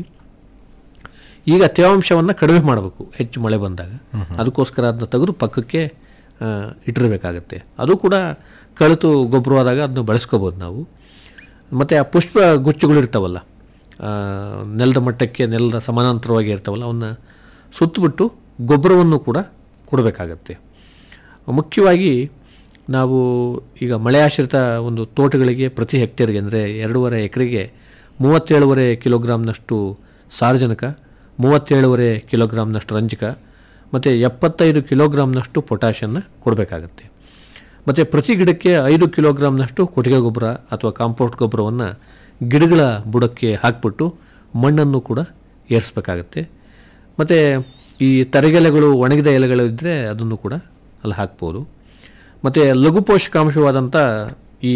ಈಗ ತೇವಾಂಶವನ್ನು ಕಡಿಮೆ ಮಾಡಬೇಕು ಹೆಚ್ಚು ಮಳೆ ಬಂದಾಗ ಅದಕ್ಕೋಸ್ಕರ ಅದನ್ನ ತೆಗೆದು ಪಕ್ಕಕ್ಕೆ ಆ, ಇಟ್ಟಿರಬೇಕಾಗತ್ತೆ ಅದು ಕೂಡ ಕಳಿತು ಗೊಬ್ಬರವಾದಾಗ ಅದನ್ನ ಬಳಸ್ಕೋಬೋದು ನಾವು ಮತ್ತು ಆ ಪುಷ್ಪ ಗುಚ್ಚುಗಳು ಇರ್ತಾವಲ್ಲ ಆ, ನೆಲದ ಮಟ್ಟಕ್ಕೆ ನೆಲದ ಸಮಾನಾಂತರವಾಗಿ ಇರ್ತಾವಲ್ಲ ಅವನ್ನ ಸುತ್ತಬಿಟ್ಟು ಗೊಬ್ಬರವನ್ನು ಕೂಡ ಕೊಡಬೇಕಾಗತ್ತೆ ಮುಖ್ಯವಾಗಿ ನಾವು ಈಗ ಮಳೆ ಆಶ್ರಿತ ಒಂದು ತೋಟಗಳಿಗೆ ಪ್ರತಿ ಹೆಕ್ಟೇರ್ಗೆ ಅಂದರೆ ಎರಡೂವರೆ ಎಕರೆಗೆ ಮೂವತ್ತೇಳುವರೆ ಕಿಲೋಗ್ರಾಮ್ನಷ್ಟು ಸಾರಜನಕ ಮೂವತ್ತೇಳುವರೆ ಕಿಲೋಗ್ರಾಮ್ನಷ್ಟು ರಂಜಕ ಮತ್ತು ಎಪ್ಪತ್ತೈದು ಕಿಲೋಗ್ರಾಮ್ನಷ್ಟು ಪೊಟ್ಯಾಷನ್ನು ಕೊಡಬೇಕಾಗತ್ತೆ ಮತ್ತು ಪ್ರತಿ ಗಿಡಕ್ಕೆ ಐದು ಕಿಲೋಗ್ರಾಮ್ನಷ್ಟು ಕೊಟ್ಟಿಗೆ ಗೊಬ್ಬರ ಅಥವಾ ಕಾಂಪೋಸ್ಟ್ ಗೊಬ್ಬರವನ್ನು ಗಿಡಗಳ ಬುಡಕ್ಕೆ ಹಾಕ್ಬಿಟ್ಟು ಮಣ್ಣನ್ನು ಕೂಡ ಏರಿಸ್ಬೇಕಾಗತ್ತೆ ಮತ್ತು ಈ ತರಗೆಲೆಗಳು ಒಣಗಿದ ಎಲೆಗಳು ಇದ್ದರೆ ಅದನ್ನು ಕೂಡ ಅಲ್ಲಿ ಹಾಕ್ಬೋದು ಮತ್ತು ಲಘು ಪೋಷಕಾಂಶವಾದಂಥ ಈ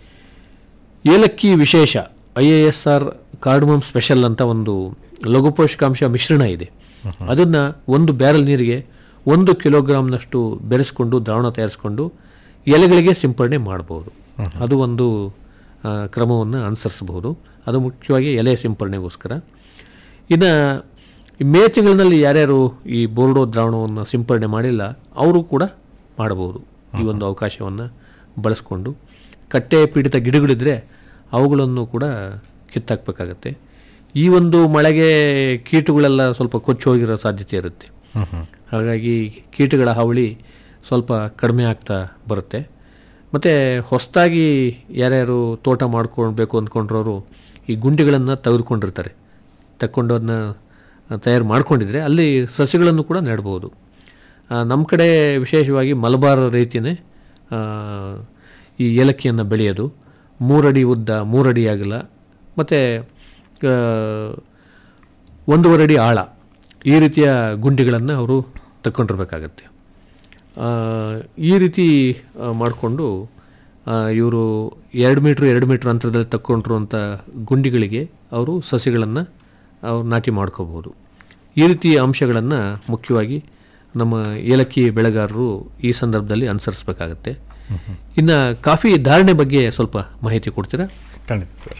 ಏಲಕ್ಕಿ ವಿಶೇಷ I A S R cardamom special ಅಂತ ಒಂದು ಲಘು ಪೋಷಕಾಂಶ ಮಿಶ್ರಣ ಇದೆ ಅದನ್ನು ಒಂದು ಬ್ಯಾರಲ್ ನೀರಿಗೆ ಒಂದು ಕಿಲೋಗ್ರಾಮ್ನಷ್ಟು ಬೆರೆಸ್ಕೊಂಡು ದ್ರಾವಣ ತಯಾರಿಸ್ಕೊಂಡು ಎಲೆಗಳಿಗೆ ಸಿಂಪಡಣೆ ಮಾಡ್ಬೋದು ಅದು ಒಂದು ಕ್ರಮವನ್ನು ಅನುಸರಿಸಬಹುದು ಅದು ಮುಖ್ಯವಾಗಿ ಎಲೆ ಸಿಂಪಡಣೆಗೋಸ್ಕರ ಇನ್ನು ಮೇ ತಿಂಗಳಿನಲ್ಲಿ ಯಾರ್ಯಾರು ಈ ಬೋರ್ಡೋ ದ್ರಾವಣವನ್ನು ಸಿಂಪಡಣೆ ಮಾಡಿಲ್ಲ ಅವರು ಕೂಡ ಮಾಡಬಹುದು ಈ ಒಂದು ಅವಕಾಶವನ್ನು ಬಳಸ್ಕೊಂಡು ಕಟ್ಟೆ ಪೀಡಿತ ಗಿಡಗಳಿದ್ರೆ ಅವುಗಳನ್ನು ಕೂಡ ಕಿತ್ತಾಕ್ಬೇಕಾಗತ್ತೆ ಈ ಒಂದು ಮಳೆಗೆ ಕೀಟಗಳೆಲ್ಲ ಸ್ವಲ್ಪ ಕೊಚ್ಚಿ ಹೋಗಿರೋ ಸಾಧ್ಯತೆ ಇರುತ್ತೆ ಹಾಗಾಗಿ ಕೀಟಗಳ ಹಾವಳಿ ಸ್ವಲ್ಪ ಕಡಿಮೆ ಆಗ್ತಾ ಬರುತ್ತೆ ಮತ್ತು ಹೊಸದಾಗಿ ಯಾರ್ಯಾರು ತೋಟ ಮಾಡ್ಕೊಳ್ಬೇಕು ಅಂದ್ಕೊಂಡ್ರವರು ಈ ಗುಂಡಿಗಳನ್ನು ತೆಗೆದುಕೊಂಡಿರ್ತಾರೆ ತಕ್ಕೊಂಡು ಅದನ್ನ ತಯಾರು ಮಾಡ್ಕೊಂಡಿದ್ರೆ ಅಲ್ಲಿ ಸಸ್ಯಗಳನ್ನು ಕೂಡ ನೆಡ್ಬೋದು ನಮ್ಮ ಕಡೆ ವಿಶೇಷವಾಗಿ ಮಲಬಾರ್ ರೀತಿಯೇ ಆ, ಈ ಏಲಕ್ಕಿಯನ್ನು ಬೆಳೆಯೋದು ಮೂರಡಿ ಉದ್ದ ಮೂರಡಿ ಆಗಲ್ಲ ಮತ್ತು ಒಂದೂವರೆ ಅಡಿ ಆಳ ಈ ರೀತಿಯ ಗುಂಡಿಗಳನ್ನು ಅವರು ತಕ್ಕೊಂಡಿರ್ಬೇಕಾಗತ್ತೆ ಆ, ಈ ರೀತಿ ಮಾಡಿಕೊಂಡು ಇವರು ಎರಡು ಮೀಟ್ರ್ ಎರಡು ಮೀಟ್ರ್ ಅಂತರದಲ್ಲಿ ತಕ್ಕೊಂಡಿರುವಂಥ ಗುಂಡಿಗಳಿಗೆ ಅವರು ಸಸ್ಯಗಳನ್ನು ಅವ್ರು ನಾಟಿ ಮಾಡ್ಕೋಬೋದು ಈ ರೀತಿ ಅಂಶಗಳನ್ನು ಮುಖ್ಯವಾಗಿ ನಮ್ಮ ಏಲಕ್ಕಿ ಬೆಳೆಗಾರರು ಈ ಸಂದರ್ಭದಲ್ಲಿ ಅನುಸರಿಸಬೇಕಾಗತ್ತೆ ಇನ್ನು ಕಾಫಿ ಧಾರಣೆ ಬಗ್ಗೆ ಸ್ವಲ್ಪ ಮಾಹಿತಿ ಕೊಡ್ತೀರಾ
ಖಂಡಿತ ಸರ್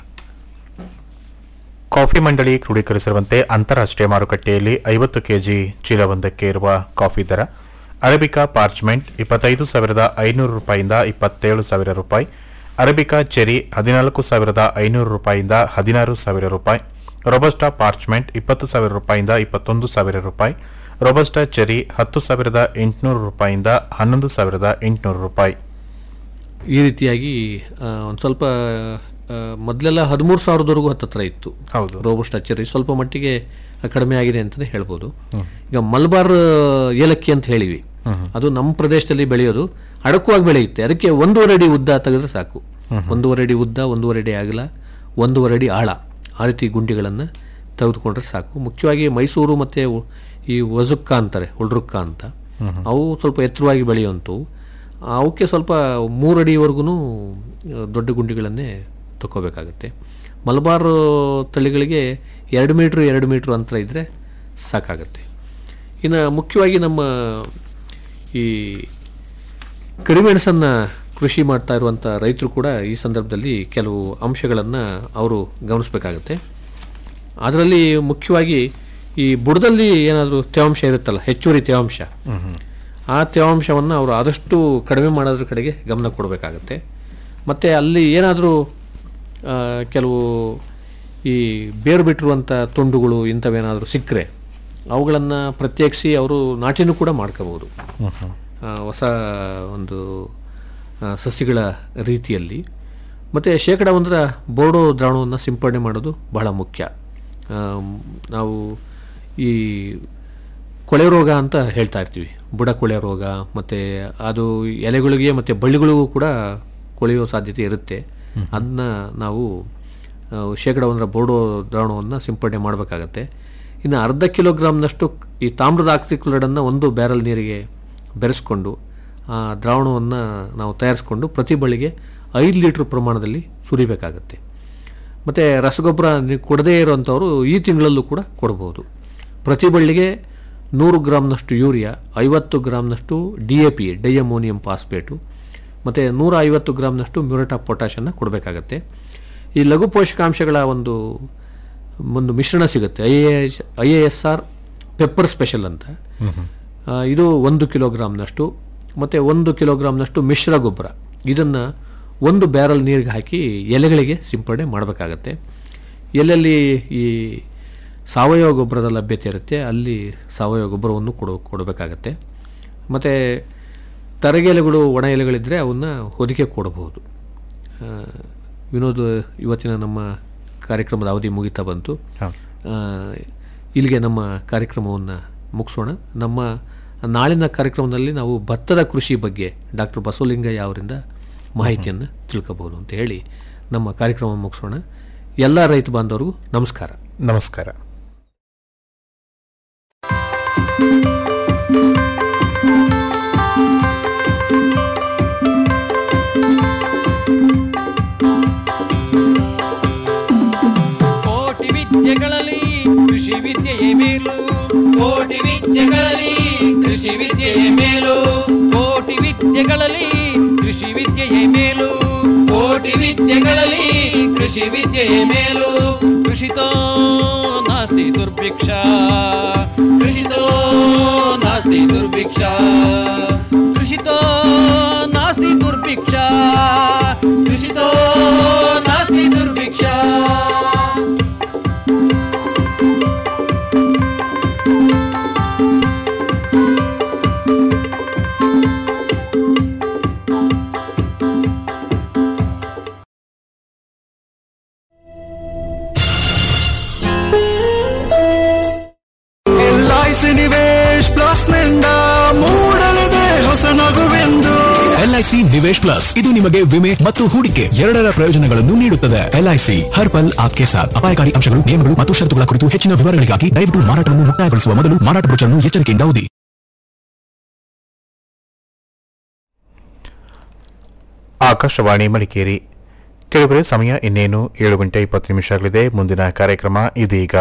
ಕಾಫಿ ಮಂಡಳಿ ಕ್ರೋಢೀಕರಿಸಿರುವಂತೆ ಅಂತಾರಾಷ್ಟ್ರೀಯ ಮಾರುಕಟ್ಟೆಯಲ್ಲಿ ಐವತ್ತು ಕೆಜಿ ಚೀಲವೊಂದಕ್ಕೆ ಇರುವ ಕಾಫಿ ದರ ಅರೇಬಿಕಾ ಪಾರ್ಚ್ಮೆಂಟ್ ಇಪ್ಪತ್ತೈದು ಸಾವಿರದ ಐನೂರು ರೂಪಾಯಿಂದ ಇಪ್ಪತ್ತೇಳು ಸಾವಿರ ರೂಪಾಯಿ ಅರೇಬಿಕಾ ಚೆರಿ ಹದಿನಾಲ್ಕು ಸಾವಿರದ ಐನೂರು ರೂಪಾಯಿಂದ ಹದಿನಾರು ಸಾವಿರ ರೂಪಾಯಿ ರೊಬಸ್ಟಾ ಪಾರ್ಚ್ಮೆಂಟ್ ಇಪ್ಪತ್ತು ಸಾವಿರ ರೂಪಾಯಿಂದ ಇಪ್ಪತ್ತೊಂದು ಸಾವಿರ ರೂಪಾಯಿ ರೊಬಸ್ಟಾ ಚೆರಿ ಹತ್ತು ಸಾವಿರದ ಎಂಟುನೂರು ರೂಪಾಯಿಂದ ಹನ್ನೊಂದು ಸಾವಿರದ ಎಂಟುನೂರು ರೂಪಾಯಿ
ಈ ರೀತಿಯಾಗಿ ಒಂದು ಸ್ವಲ್ಪ ಆ, ಮೊದಲೆಲ್ಲ ಹದಿಮೂರು ಸಾವಿರದವರೆಗೂ ಹತ್ತತ್ರ ಇತ್ತು
ಹೌದು.
ರೋಬಸ್ಟ್ ಅಚ್ಚರಿ ಸ್ವಲ್ಪ ಮಟ್ಟಿಗೆ ಕಡಿಮೆ ಆಗಿದೆ ಅಂತಲೇ ಹೇಳ್ಬೋದು ಈಗ ಮಲ್ಬಾರ್ ಏಲಕ್ಕಿ ಅಂತ ಹೇಳಿವಿ ಅದು ನಮ್ಮ ಪ್ರದೇಶದಲ್ಲಿ ಬೆಳೆಯೋದು ಅಡಕವಾಗಿ ಬೆಳೆಯುತ್ತೆ ಅದಕ್ಕೆ ಒಂದೂವರೆ ಅಡಿ ಉದ್ದ ತೆಗೆದ್ರೆ ಸಾಕು ಒಂದೂವರೆ ಅಡಿ ಉದ್ದ ಒಂದೂವರೆ ಅಡಿ ಆಗಲ ಒಂದೂವರೆ ಅಡಿ ಆಳ ಆ ರೀತಿ ಗುಂಡಿಗಳನ್ನು ತೆಗೆದುಕೊಂಡ್ರೆ ಸಾಕು ಮುಖ್ಯವಾಗಿ ಮೈಸೂರು ಮತ್ತು ಈ ವಜುಕ್ಕ ಅಂತಾರೆ ಉಳ್ರುಕ್ಕ ಅಂತ ಅವು ಸ್ವಲ್ಪ ಎತ್ತರವಾಗಿ ಬೆಳೆಯುವಂಥವು ಅವಕ್ಕೆ ಸ್ವಲ್ಪ ಮೂರಡಿವರೆಗೂ ದೊಡ್ಡ ಗುಂಡಿಗಳನ್ನೇ ತಗೋಬೇಕಾಗತ್ತೆ ಮಲಬಾರ್ ತಳಿಗಳಿಗೆ ಎರಡು ಮೀಟ್ರ್ ಎರಡು ಮೀಟ್ರ್ ಅಂತರ ಇದ್ದರೆ ಸಾಕಾಗತ್ತೆ ಇನ್ನು ಮುಖ್ಯವಾಗಿ ನಮ್ಮ ಈ ಕರಿಮೆಣಸನ್ನು ಕೃಷಿ ಮಾಡ್ತಾ ಇರುವಂಥ ರೈತರು ಕೂಡ ಈ ಸಂದರ್ಭದಲ್ಲಿ ಕೆಲವು ಅಂಶಗಳನ್ನು ಅವರು ಗಮನಿಸಬೇಕಾಗತ್ತೆ ಅದರಲ್ಲಿ ಮುಖ್ಯವಾಗಿ ಈ ಬುಡದಲ್ಲಿ ಏನಾದರೂ ತೇವಾಂಶ ಇರುತ್ತಲ್ಲ ಹೆಚ್ಚುವರಿ ತೇವಾಂಶ ಆ ತೇವಾಂಶವನ್ನು ಅವರು ಆದಷ್ಟು ಕಡಿಮೆ ಮಾಡೋದ್ರ ಕಡೆಗೆ ಗಮನ ಕೊಡಬೇಕಾಗತ್ತೆ ಮತ್ತು ಅಲ್ಲಿ ಏನಾದರೂ ಕೆಲವು ಈ ಬೇರು ಬಿಟ್ಟಿರುವಂಥ ತುಂಡುಗಳು ಇಂಥವೇನಾದರೂ ಸಿಕ್ಕರೆ ಅವುಗಳನ್ನು ಪ್ರತ್ಯೇಕಿಸಿ ಅವರು ನಾಟಿನೂ ಕೂಡ ಮಾಡ್ಕೋಬೋದು ಆ, ಹೊಸ ಒಂದು ಆ, ಸಸ್ಯಗಳ ರೀತಿಯಲ್ಲಿ ಮತ್ತು ಶೇಕಡ ಒಂದರ ಬೋರ್ಡೋ ದ್ರಾವಣವನ್ನು ಸಿಂಪಡಣೆ ಮಾಡೋದು ಬಹಳ ಮುಖ್ಯ ಆಮ್, ನಾವು ಈ ಕೊಳೆ ರೋಗ ಅಂತ ಹೇಳ್ತಾ ಇರ್ತೀವಿ ಬುಡ ಕೊಳೆ ರೋಗ ಮತ್ತು ಅದು ಎಲೆಗಳಿಗೆ ಮತ್ತು ಬಳ್ಳಿಗಳಿಗೂ ಕೂಡ ಕೊಳೆಯೋ ಸಾಧ್ಯತೆ ಇರುತ್ತೆ ಅದನ್ನ ನಾವು ಆ, ಶೇಕಡ ಒಂದರ ಬೋರ್ಡೋ ದ್ರಾವಣವನ್ನು ಸಿಂಪಡಣೆ ಮಾಡಬೇಕಾಗತ್ತೆ ಇನ್ನು ಅರ್ಧ ಕಿಲೋಗ್ರಾಮ್ನಷ್ಟು ಈ ತಾಮ್ರದ ಆಕ್ಸಿಕ್ಲೋರೈಡನ್ನು ಒಂದು ಬ್ಯಾರಲ್ ನೀರಿಗೆ ಬೆರೆಸ್ಕೊಂಡು ಆ ದ್ರಾವಣವನ್ನು ನಾವು ತಯಾರಿಸ್ಕೊಂಡು ಪ್ರತಿ ಬಳ್ಳಿಗೆ ಐದು ಲೀಟ್ರ್ ಪ್ರಮಾಣದಲ್ಲಿ ಸುರಿಬೇಕಾಗತ್ತೆ ಮತ್ತು ರಸಗೊಬ್ಬರ ನೀವು ಕೊಡದೇ ಇರುವಂಥವರು ಈ ತಿಂಗಳಲ್ಲೂ ಕೂಡ ಕೊಡ್ಬೋದು ಪ್ರತಿ ಬಳ್ಳಿಗೆ ನೂರು ಗ್ರಾಮ್ನಷ್ಟು ಯೂರಿಯಾ ಐವತ್ತು ಗ್ರಾಮ್ನಷ್ಟು D A P diammonium phosphate ಮತ್ತು ನೂರ ಐವತ್ತು ಗ್ರಾಮ್ನಷ್ಟು ಮ್ಯೂರೇಟ್ ಆಫ್ ಪೊಟ್ಯಾಷನ್ನು ಕೊಡಬೇಕಾಗತ್ತೆ ಈ ಲಘು ಪೋಷಕಾಂಶಗಳ ಒಂದು ಒಂದು ಮಿಶ್ರಣ ಸಿಗುತ್ತೆ I A S I A S R pepper special ಅಂತ ಆ, ಇದು ಒಂದು ಕಿಲೋಗ್ರಾಮ್ನಷ್ಟು ಮತ್ತು ಒಂದು ಕಿಲೋಗ್ರಾಮ್ನಷ್ಟು ಮಿಶ್ರ ಗೊಬ್ಬರ ಇದನ್ನು ಒಂದು ಬ್ಯಾರಲ್ ನೀರಿಗೆ ಹಾಕಿ ಎಲೆಗಳಿಗೆ ಸಿಂಪಡಣೆ ಮಾಡಬೇಕಾಗತ್ತೆ ಎಲ್ಲೆಲ್ಲಿ ಈ ಸಾವಯವ ಗೊಬ್ಬರದ ಲಭ್ಯತೆ ಇರುತ್ತೆ ಅಲ್ಲಿ ಸಾವಯವ ಗೊಬ್ಬರವನ್ನು ಕೊಡು ಕೊಡಬೇಕಾಗತ್ತೆ ಮತ್ತು ತರಗೆಲೆಗಳು ಒಣ ಎಲೆಗಳಿದ್ದರೆ ಅವನ್ನ ಹೊದಿಕೆ ಕೊಡಬಹುದು ಆ, ವಿನೋದ್ ಇವತ್ತಿನ ನಮ್ಮ ಕಾರ್ಯಕ್ರಮದ ಅವಧಿ ಮುಗಿತಾ ಬಂತು
ಹೌದು ಸರ್.
ಆ, ಇಲ್ಲಿಗೆ ನಮ್ಮ ಕಾರ್ಯಕ್ರಮವನ್ನು ಮುಗಿಸೋಣ ನಮ್ಮ ನಾಳಿನ ಕಾರ್ಯಕ್ರಮದಲ್ಲಿ ನಾವು ಭತ್ತದ ಕೃಷಿ ಬಗ್ಗೆ ಡಾಕ್ಟರ್ ಬಸವಲಿಂಗಯ್ಯ ಅವರಿಂದ ಮಾಹಿತಿಯನ್ನು ತಿಳ್ಕೋಬಹುದು ಅಂತ ಹೇಳಿ ನಮ್ಮ ಕಾರ್ಯಕ್ರಮ ಮುಗಿಸೋಣ ಎಲ್ಲ ರೈತ ಬಾಂಧವರಿಗೂ ನಮಸ್ಕಾರ
ನಮಸ್ಕಾರ
ಕೋಟಿ ವಿದ್ಯೆಗಳಲ್ಲಿ ಕೃಷಿ ವಿದ್ಯೆಯೇ ಮೇಲು ಕೋಟಿ ವಿದ್ಯೆಗಳಲ್ಲಿ ಕೃಷಿ ವಿದ್ಯೆಯೇ ಮೇಲು ಕೋಟಿ ವಿದ್ಯೆಗಳಲ್ಲಿ ಕೃಷಿ ವಿದ್ಯೆಯೇ ಮೇಲು ಕೋಟಿ ವಿದ್ಯೆಗಳಲ್ಲಿ ಕೃಷಿ ವಿದ್ಯೆಯೇ ಮೇಲು ಕೃಷಿತೋ ನಾಸ್ತಿ ದುರ್ಭಿಕ್ಷ ಕೃಷಿತೋ ನಾಸ್ತಿ ದುರ್ಭಿಕ್ಷ ಕೃಷಿತೋ ನಾಸ್ತಿ ದುರ್ಭಿಕ್ಷ ಕೃಷಿತೋ ನಾಸ್ತಿ ದುರ್ಭಿಕ್ಷ
ಎಲ್ಐಸಿ ನಿವೇಶ್ ಪ್ಲಸ್ ನಿಂದ ಮೂಡಲಿದೆ ಹೊಸ ನಗುವೆಂದು
ಎಲ್ಐಸಿ ನಿವೇಶ್ ಪ್ಲಸ್ ಇದು ನಿಮಗೆ ವಿಮೆ ಮತ್ತು ಹೂಡಿಕೆ ಎರಡರ ಪ್ರಯೋಜನಗಳನ್ನು ನೀಡುತ್ತದೆ ಎಲ್ಐಸಿ ಹರ್ ಪಲ್ ಆಪ್ಕೆ ಸಾಥ್ ಅಪಾಯಕಾರಿ ಅಂಶಗಳು ನಿಯಮಗಳು ಮತ್ತು ಷರತ್ತುಗಳ ಕುರಿತು ಹೆಚ್ಚಿನ ವಿವರಗಳಿಗಾಗಿ ದಯವಿಟ್ಟು ಮಾರಾಟವನ್ನು ಮುಕ್ತಾಯಗೊಳಿಸುವ ಮೊದಲು ಮಾರಾಟ ಬ್ರೋಚರ್ನ್ನು ಎಚ್ಚರಿಕೆಯಿಂದ ಓದಿ
ಆಕಾಶವಾಣಿ ಮಡಿಕೇರಿ ಕೆಲವರೆ ಸಮಯ ಇನ್ನೇನು ಏಳು ಗಂಟೆ ಇಪ್ಪತ್ತು ನಿಮಿಷ ಆಗಲಿದೆ ಮುಂದಿನ ಕಾರ್ಯಕ್ರಮ ಇದೀಗ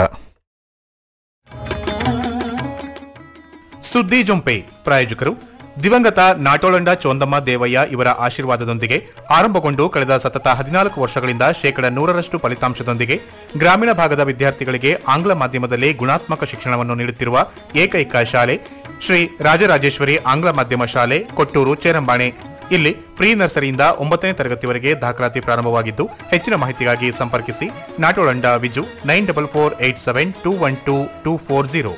ಸುದ್ದಿ ಜೊಂಪೆ ಪ್ರಾಯೋಜಕರು ದಿವಂಗತ ನಾಟೋಳಂಡ ಚೋಂದಮ್ಮ ದೇವಯ್ಯ ಇವರ ಆಶೀರ್ವಾದದೊಂದಿಗೆ ಆರಂಭಗೊಂಡು ಕಳೆದ ಸತತ ಹದಿನಾಲ್ಕು ವರ್ಷಗಳಿಂದ ಶೇಕಡ ನೂರರಷ್ಟು ಫಲಿತಾಂಶದೊಂದಿಗೆ ಗ್ರಾಮೀಣ ಭಾಗದ ವಿದ್ಯಾರ್ಥಿಗಳಿಗೆ ಆಂಗ್ಲ ಮಾಧ್ಯಮದಲ್ಲಿ ಗುಣಾತ್ಮಕ ಶಿಕ್ಷಣವನ್ನು ನೀಡುತ್ತಿರುವ ಏಕೈಕ ಶಾಲೆ ಶ್ರೀ ರಾಜರಾಜೇಶ್ವರಿ ಆಂಗ್ಲ ಮಾಧ್ಯಮ ಶಾಲೆ ಕೊಟ್ಟೂರು ಚೇರಂಬಾಣೆ ಇಲ್ಲಿ ಪ್ರೀ ನರ್ಸರಿಯಿಂದ ಒಂಬತ್ತನೇ ತರಗತಿವರೆಗೆ ದಾಖಲಾತಿ ಪ್ರಾರಂಭವಾಗಿದ್ದು ಹೆಚ್ಚಿನ ಮಾಹಿತಿಗಾಗಿ ಸಂಪರ್ಕಿಸಿ Natolanda Viju nine double four eight seven two one two two four zero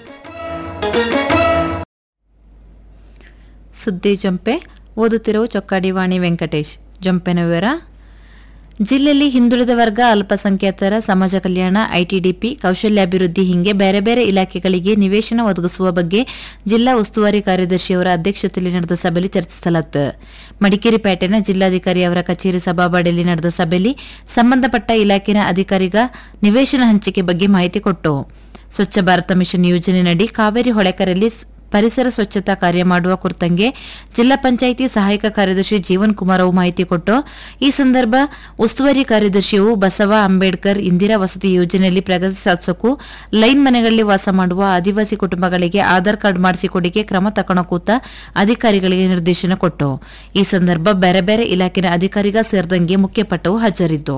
ಸುದ್ದಿ ಜೊಂಪೆ ಓದುತ್ತಿರುವ ಚೊಕ್ಕಾಡಿವಾಣಿ ವೆಂಕಟೇಶ್ ಜೊಂಪೆನ ವಿವರ ಜಿಲ್ಲೆಯಲ್ಲಿ ಹಿಂದುಳಿದ ವರ್ಗ ಅಲ್ಪಸಂಖ್ಯಾತರ ಸಮಾಜ ಕಲ್ಯಾಣ ಐಟಿಡಿಪಿ ಕೌಶಲ್ಯಾಭಿವೃದ್ಧಿ ಹಿಂಗೆ ಬೇರೆ ಬೇರೆ ಇಲಾಖೆಗಳಿಗೆ ನಿವೇಶನ ಒದಗಿಸುವ ಬಗ್ಗೆ ಜಿಲ್ಲಾ ಉಸ್ತುವಾರಿ ಕಾರ್ಯದರ್ಶಿಯವರ ಅಧ್ಯಕ್ಷತೆಯಲ್ಲಿ ನಡೆದ ಸಭೆಯಲ್ಲಿ ಚರ್ಚಿಸಲಾಯಿತು ಮಡಿಕೇರಿ ಪೇಟೆನ ಜಿಲ್ಲಾಧಿಕಾರಿ ಅವರ ಕಚೇರಿ ಸಭಾಬಾಡಿಯಲ್ಲಿ ನಡೆದ ಸಭೆಯಲ್ಲಿ ಸಂಬಂಧಪಟ್ಟ ಇಲಾಖೆಯ ಅಧಿಕಾರಿಗ ನಿವೇಶನ ಹಂಚಿಕೆ ಬಗ್ಗೆ ಮಾಹಿತಿ ಕೊಟ್ಟು ಸ್ವಚ್ಛ ಭಾರತ ಮಿಷನ್ ಯೋಜನೆಯಡಿ ಕಾವೇರಿ ಹೊಳೆಕರಲ್ಲಿ ಸ್- ಪರಿಸರ ಸ್ವಚ್ಛತಾ ಕಾರ್ಯ ಮಾಡುವ ಕುರಿತಂಗೆ ಜಿಲ್ಲಾ ಪಂಚಾಯಿತಿ ಸಹಾಯಕ ಕಾರ್ಯದರ್ಶಿ ಜೀವನ್ ಕುಮಾರ್ ಅವು ಮಾಹಿತಿ ಕೊಟ್ಟು ಈ ಸಂದರ್ಭ ಉಸ್ತುವಾರಿ ಕಾರ್ಯದರ್ಶಿಯು ಬಸವ ಅಂಬೇಡ್ಕರ್ ಇಂದಿರಾ ವಸತಿ ಯೋಜನೆಯಲ್ಲಿ ಪ್ರಗತಿ ಸಾಧಿಸಕ್ಕೂ ಲೈನ್ ಮನೆಗಳಲ್ಲಿ ವಾಸ ಮಾಡುವ ಆದಿವಾಸಿ ಕುಟುಂಬಗಳಿಗೆ ಆಧಾರ್ ಕಾರ್ಡ್ ಮಾಡಿಸಿಕೊಡಿಕೆ ಕ್ರಮ ತಗೊಳಕೂತ ಅಧಿಕಾರಿಗಳಿಗೆ ನಿರ್ದೇಶನ ಕೊಟ್ಟು ಈ ಸಂದರ್ಭ ಬೇರೆ ಬೇರೆ ಇಲಾಖೆಯ ಅಧಿಕಾರಿಗ ಸೇರಿದಂಗೆ ಮುಖ್ಯಪಟ್ಟವು ಹಾಜರಿದ್ದು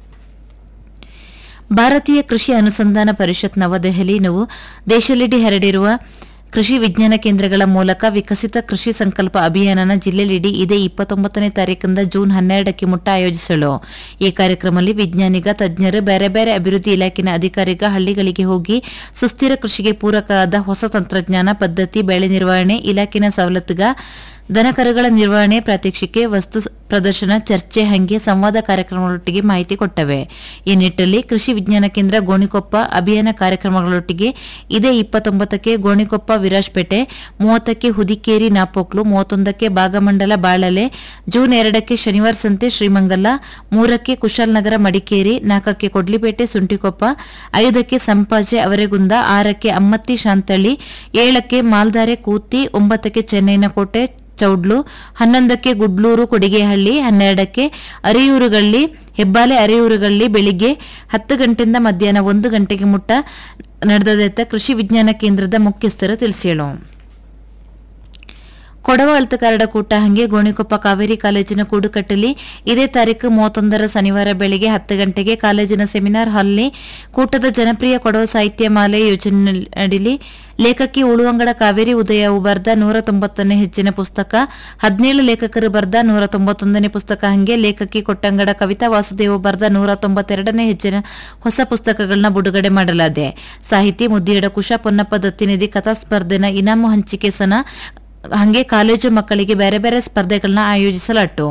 ಭಾರತೀಯ ಕೃಷಿ ಅನುಸಂಧಾನ ಪರಿಷತ್ ನವದೆಹಲಿ ನಾವು ದೇಶದೆಡೆ ಹರಡಿರುವ ಕೃಷಿ ವಿಜ್ಞಾನ ಕೇಂದ್ರಗಳ ಮೂಲಕ ವಿಕಸಿತ ಕೃಷಿ ಸಂಕಲ್ಪ ಅಭಿಯಾನನ ಜಿಲ್ಲೆಲಿಡಿ ಇದೇ ಇಪ್ಪತ್ತೊಂಬತ್ತನೇ ತಾರೀಕಿಂದ ಜೂನ್ ಹನ್ನೆರಡಕ್ಕೆ ಮುಟ್ಟ ಆಯೋಜಿಸಲು ಈ ಕಾರ್ಯಕ್ರಮದಲ್ಲಿ ವಿಜ್ಞಾನಿಗ ತಜ್ಞರು ಬೇರೆ ಬೇರೆ ಅಭಿವೃದ್ಧಿ ಇಲಾಖೆಯ ಅಧಿಕಾರಿಗ ಹಳ್ಳಿಗಳಿಗೆ ಹೋಗಿ ಸುಸ್ಥಿರ ಕೃಷಿಗೆ ಪೂರಕವಾದ ಹೊಸ ತಂತ್ರಜ್ಞಾನ ಪದ್ಧತಿ ಬೆಳೆ ನಿರ್ವಹಣೆ ಇಲಾಖೆಯ ಸವಲತ್ತುಗ ದನಕರುಗಳ ನಿರ್ವಹಣೆ ಪ್ರಾತ್ಯಕ್ಷಿಕೆ ವಸ್ತು ಸ- ಪ್ರದರ್ಶನ ಚರ್ಚೆ ಹಂಗೆ ಸಂವಾದ ಕಾರ್ಯಕ್ರಮಗಳೊಟ್ಟಿಗೆ ಮಾಹಿತಿ ಕೊಟ್ಟವೆ ಈ ನಿಟ್ಟಲ್ಲಿ ಕೃಷಿ ವಿಜ್ಞಾನ ಕೇಂದ್ರ ಗೋಣಿಕೊಪ್ಪ ಅಭಿಯಾನ ಕಾರ್ಯಕ್ರಮಗಳೊಟ್ಟಿಗೆ ಇದೇ ಇಪ್ಪತ್ತೊಂಬತ್ತಕ್ಕೆ ಗೋಣಿಕೊಪ್ಪ ವಿರಾಜ್ಪೇಟೆ ಮೂವತ್ತಕ್ಕೆ ಹುದಿಕೇರಿ ನಾಪೋಕ್ಲು ಮೂವತ್ತೊಂದಕ್ಕೆ ಭಾಗಮಂಡಲ ಬಾಳಲೆ ಜೂನ್ ಎರಡಕ್ಕೆ ಶನಿವಾರ ಸಂತೆ ಶ್ರೀಮಂಗಲ ಮೂರಕ್ಕೆ ಕುಶಾಲನಗರ ಮಡಿಕೇರಿ ನಾಲ್ಕಕ್ಕೆ ಕೊಡ್ಲಿಪೇಟೆ ಸುಂಟಿಕೊಪ್ಪ ಐದಕ್ಕೆ ಸಂಪಾಜೆ ಅವರೆಗುಂದ ಆರಕ್ಕೆ ಅಮ್ಮತ್ತಿ ಶಾಂತಳ್ಳಿ ಏಳಕ್ಕೆ ಮಾಲ್ದಾರೆ ಕೂತಿ ಒಂಬತ್ತಕ್ಕೆ ಚೆನ್ನೈನ ಕೋಟೆ ಚೌಡ್ಲು ಹನ್ನೊಂದಕ್ಕೆ ಗುಡ್ಲೂರು ಕೊಡಿಗೆಹಳ್ಳಿ ಹನ್ನೆರಡಕ್ಕೆ ಅರಿಯೂರುಗಳ್ಳಿ ಹೆಬ್ಬಾಲೆ ಅರಿಯೂರುಗಳ್ಳಿ ಬೆಳಿಗ್ಗೆ ಹತ್ತು ಗಂಟೆಯಿಂದ ಮಧ್ಯಾಹ್ನ ಒಂದು ಗಂಟೆಗೆ ಮುಟ್ಟ ನಡೆದದೆತ್ತ ಕೃಷಿ ವಿಜ್ಞಾನ ಕೇಂದ್ರದ ಮುಖ್ಯಸ್ಥರು ತಿಳಿಸಿಳು ಕೊಡವ ಅಳ್ತಕಾರಡ ಕೂಟ ಹಂಗೆ ಗೋಣಿಕೊಪ್ಪ ಕಾವೇರಿ ಕಾಲೇಜಿನ ಕೂಡುಕಟ್ಟಲಿ ಇದೇ ತಾರೀಕು ಮೂವತ್ತೊಂದರ ಶನಿವಾರ ಬೆಳಿಗ್ಗೆ ಹತ್ತು ಗಂಟೆಗೆ ಕಾಲೇಜಿನ ಸೆಮಿನಾರ್ ಹಾಲ್ನಲ್ಲಿ ಕೂಟದ ಜನಪ್ರಿಯ ಕೊಡವ ಸಾಹಿತ್ಯ ಮಾಲೆ ಯೋಜನೆ ಅಡಿಲಿ ಲೇಖಕಿ ಉಳುವಂಗಡ ಕಾವೇರಿ ಉದಯವು ಬರೆದ ನೂರ ತೊಂಬತ್ತನೇ ಹೆಚ್ಚಿನ ಪುಸ್ತಕ ಹದಿನೇಳು ಲೇಖಕರು ಬರೆದ ನೂರ ತೊಂಬತ್ತೊಂದನೇ ಪುಸ್ತಕ ಹಂಗೆ ಲೇಖಕಿ ಕೊಟ್ಟಂಗಡ ಕವಿತಾ ವಾಸುದೇವ ಬರೆದ ನೂರ ತೊಂಬತ್ತೆರಡನೇ ಹೆಚ್ಚಿನ ಹೊಸ ಪುಸ್ತಕಗಳನ್ನ ಬಿಡುಗಡೆ ಮಾಡಲಾಗಿದೆ ಸಾಹಿತಿ ಮುದ್ದಿಯಡ ಕುಶ ಪೊನ್ನಪ್ಪ ದತ್ತಿನಿಧಿ ಕಥಾ ಸ್ಪರ್ಧೆನ ಇನಾಮು ಹಂಚಿಕೆ ಸನ ಹಂಗೆ ಕಾಲೇಜು ಮಕ್ಕಳಿಗೆ ಬೇರೆ ಬೇರೆ ಸ್ಪರ್ಧೆಗಳನ್ನ ಆಯೋಜಿಸಲಾಟ್ಟು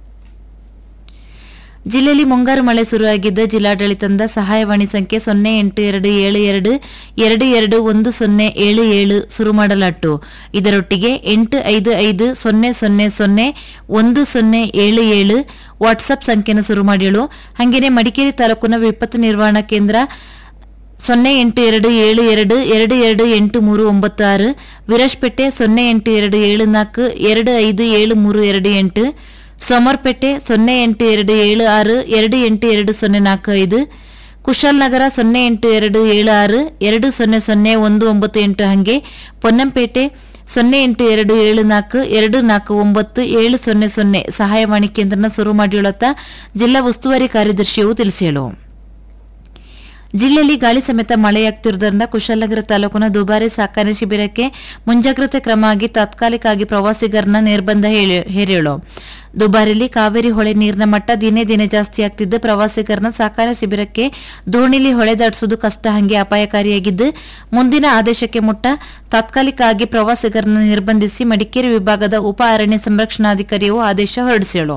ಜಿಲ್ಲೆಯಲ್ಲಿ ಮುಂಗಾರು ಮಳೆ ಶುರುವಾಗಿದ್ದ ಜಿಲ್ಲಾಡಳಿತದ ಸಹಾಯವಾಣಿ ಸಂಖ್ಯೆ ಸೊನ್ನೆ ಎಂಟು ಎರಡು ಏಳು ಎರಡು ಎರಡು ಎರಡು ಒಂದು ಸೊನ್ನೆ ಏಳು ಏಳು ಶುರು ಮಾಡಲಾಟ್ಟು ಇದರೊಟ್ಟಿಗೆ ಎಂಟು ಐದು ಐದು ಸೊನ್ನೆ ಸೊನ್ನೆ ಸೊನ್ನೆ ಒಂದು ಸೊನ್ನೆ ಏಳು ಏಳು ವಾಟ್ಸಪ್ ಸಂಖ್ಯೆನ ಶುರು ಮಾಡಿಳು ಹಾಗೇನೆ ಮಡಿಕೇರಿ ತಾಲೂಕಿನ ವಿಪತ್ತು ನಿರ್ವಹಣಾ ಕೇಂದ್ರ ಸೊನ್ನೆ ಎಂಟು ಎರಡು ಏಳು ಎರಡು ಎರಡು ಎರಡು ಎಂಟು ಮೂರು ಒಂಬತ್ತು ಆರು ವಿರಾಜ್ಪೇಟೆ ಸೊನ್ನೆ ಎಂಟು ಎರಡು ಏಳು ನಾಲ್ಕು ಎರಡು ಐದು ಏಳು ಮೂರು ಎರಡು ಎಂಟು ಸೋಮರ್ಪೇಟೆ ಸೊನ್ನೆ ಎಂಟು ಎರಡು ಏಳು ಆರು ಎರಡು ಎಂಟು ಎರಡು ಸೊನ್ನೆ ನಾಲ್ಕು ಐದು ಕುಶಾಲ್ನಗರ ಸೊನ್ನೆ ಎಂಟು ಎರಡು ಏಳು ಆರು ಎರಡು ಸೊನ್ನೆ ಸೊನ್ನೆ ಒಂದು ಒಂಬತ್ತು ಎಂಟು ಹಂಗೆ ಪೊನ್ನಂಪೇಟೆ ಸೊನ್ನೆ ಎಂಟು ಎರಡು ಏಳು ನಾಲ್ಕು ಎರಡು ನಾಲ್ಕು ಒಂಬತ್ತು ಏಳು ಸೊನ್ನೆ ಸೊನ್ನೆ ಸಹಾಯವಾಣಿ ಕೇಂದ್ರನ ಶುರು ಮಾಡಿಯುಳತ್ತ ಜಿಲ್ಲಾ ಉಸ್ತುವಾರಿ ಕಾರ್ಯದರ್ಶಿಯು ತಿಳಿಸಿಳು ಜಿಲ್ಲೆಯಲ್ಲಿ ಗಾಳಿ ಸಮೇತ ಮಳೆಯಾಗ್ತಿರುವುದರಿಂದ ಕುಶಾಲನಗರ ತಾಲೂಕಿನ ದುಬಾರಿ ಸಾಕಾಣೆ ಶಿಬಿರಕ್ಕೆ ಮುಂಜಾಗ್ರತೆ ಕ್ರಮ ಆಗಿ ತಾತ್ಕಾಲಿಕವಾಗಿ ಪ್ರವಾಸಿಗರನ್ನ ನಿರ್ಬಂಧ ಹೇಳಿ- ಹೇರಿಳು ದುಬಾರಿಲಿ ಕಾವೇರಿ ಹೊಳೆ ನೀರಿನ ಮಟ್ಟ ದಿನೇ ದಿನೇ ಜಾಸ್ತಿ ಆಗ್ತಿದ್ದು ಪ್ರವಾಸಿಗರನ್ನ ಸಾಕಾಣೆ ಶಿಬಿರಕ್ಕೆ ದೋಣಿಲಿ ಹೊಳೆ ದಾಟಿಸುವುದು ಕಷ್ಟ ಹಂಗೆ ಅಪಾಯಕಾರಿಯಾಗಿದ್ದು ಮುಂದಿನ ಆದೇಶಕ್ಕೆ ಮುಟ್ಟ ತಾತ್ಕಾಲಿಕ ಆಗಿ ಪ್ರವಾಸಿಗರನ್ನ ನಿರ್ಬಂಧಿಸಿ ಮಡಿಕೇರಿ ವಿಭಾಗದ ಉಪ ಅರಣ್ಯ ಸಂರಕ್ಷಣಾಧಿಕಾರಿಯು ಆದೇಶ ಹೊರಡಿಸಿಳು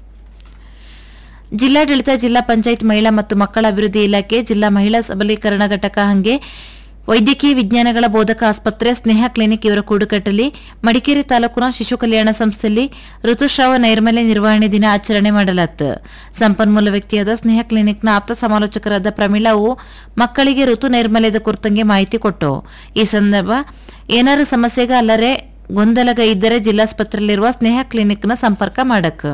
ಜಿಲ್ಲಾಡಳಿತ ಜಿಲ್ಲಾ ಪಂಚಾಯತ್ ಮಹಿಳಾ ಮತ್ತು ಮಕ್ಕಳ ಅಭಿವೃದ್ಧಿ ಇಲಾಖೆ ಜಿಲ್ಲಾ ಮಹಿಳಾ ಸಬಲೀಕರಣ ಘಟಕ ಹಂಗೆ ವೈದ್ಯಕೀಯ ವಿಜ್ಞಾನಗಳ ಬೋಧಕ ಆಸ್ಪತ್ರೆ ಸ್ನೇಹ ಕ್ಲಿನಿಕ್ ಇವರ ಕೂಡುಕಟ್ಟಲಿ ಮಡಿಕೇರಿ ತಾಲೂಕಿನ ಶಿಶು ಕಲ್ಯಾಣ ಸಂಸ್ಥೆಯಲ್ಲಿ ಋತುಸ್ರಾವ ನೈರ್ಮಲ್ಯ ನಿರ್ವಹಣೆ ದಿನ ಆಚರಣೆ ಮಾಡಲಾಯಿತು ಸಂಪನ್ಮೂಲ ವ್ಯಕ್ತಿಯಾದ ಸ್ನೇಹ ಕ್ಲಿನಿಕ್ನ ಆಪ್ತ ಸಮಾಲೋಚಕರಾದ ಪ್ರಮೀಳಾವು ಮಕ್ಕಳಿಗೆ ಋತು ನೈರ್ಮಲ್ಯದ ಕುರಿತಂಗೆ ಮಾಹಿತಿ ಕೊಟ್ಟು ಈ ಸಂದರ್ಭ ಏನಾರು ಸಮಸ್ಯೆಗ ಅಲ್ಲರೆ ಗೊಂದಲಗ ಇದ್ದರೆ ಜಿಲ್ಲಾಸ್ಪತ್ರೆಯಲ್ಲಿರುವ ಸ್ನೇಹ ಕ್ಲಿನಿಕ್ನ ಸಂಪರ್ಕ ಮಾಡಕ್ಕೆ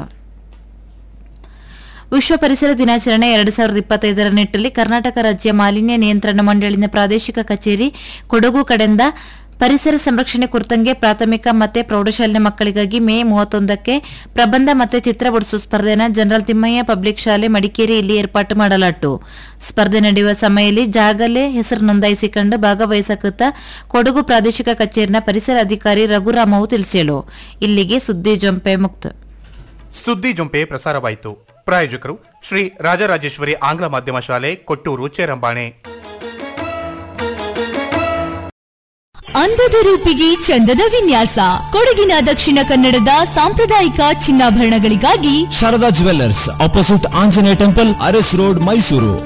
ವಿಶ್ವ ಪರಿಸರ ದಿನಾಚರಣೆ ಎರಡು ಸಾವಿರದ ಇಪ್ಪತ್ತೈದರ ನಿಟ್ಟಲ್ಲಿ ಕರ್ನಾಟಕ ರಾಜ್ಯ ಮಾಲಿನ್ಯ ನಿಯಂತ್ರಣ ಮಂಡಳಿನ ಪ್ರಾದೇಶಿಕ ಕಚೇರಿ ಕೊಡಗು ಕಡೆಯಿಂದ ಪರಿಸರ ಸಂರಕ್ಷಣೆ ಕುರಿತಂಗೆ ಪ್ರಾಥಮಿಕ ಮತ್ತೆ ಪ್ರೌಢಶಾಲೆ ಮಕ್ಕಳಿಗಾಗಿ ಮೇ ಮೂವತ್ತೊಂದಕ್ಕೆ ಪ್ರಬಂಧ ಮತ್ತೆ ಚಿತ್ರ ಬಿಡಿಸುವ ಸ್ಪರ್ಧೆನ ಜನರಲ್ ತಿಮ್ಮಯ್ಯ ಪಬ್ಲಿಕ್ ಶಾಲೆ ಮಡಿಕೇರಿ ಇಲ್ಲಿ ಏರ್ಪಾಟು ಮಾಡಲಾಟು ಸ್ಪರ್ಧೆ ನಡೆಯುವ ಸಮಯದಲ್ಲಿ ಜಾಗಲೇ ಹೆಸರು ನೋಂದಾಯಿಸಿಕೊಂಡು ಭಾಗವಹಿಸಕುತ್ತ ಕೊಡಗು ಪ್ರಾದೇಶಿಕ ಕಚೇರಿನ ಪರಿಸರ ಅಧಿಕಾರಿ ರಘುರಾಮವು ತಿಳಿಸಿಳು ಇಲ್ಲಿಗೆ ಸುದ್ದಿ ಜೊಂಪೆ ಮುಕ್ತ
ಸುದ್ದಿ ಜೊಂಪೆ ಪ್ರಸಾರವಾಯಿತು ಪ್ರಾಯೋಜಕರು ಶ್ರೀ ರಾಜರಾಜೇಶ್ವರಿ ಆಂಗ್ಲ ಮಾಧ್ಯಮ ಶಾಲೆ ಕೊಟ್ಟೂರು ಚೇರಂಬಾಣೆ
ಅಂದದ ರೂಪಿಗೆ ಚಂದದ ವಿನ್ಯಾಸ ಕೊಡಗಿನ ದಕ್ಷಿಣ ಕನ್ನಡದ ಸಾಂಪ್ರದಾಯಿಕ ಚಿನ್ನಾಭರಣಗಳಿಗಾಗಿ
Sharada jewellers opposite Anjaneya temple Aras road Mysuru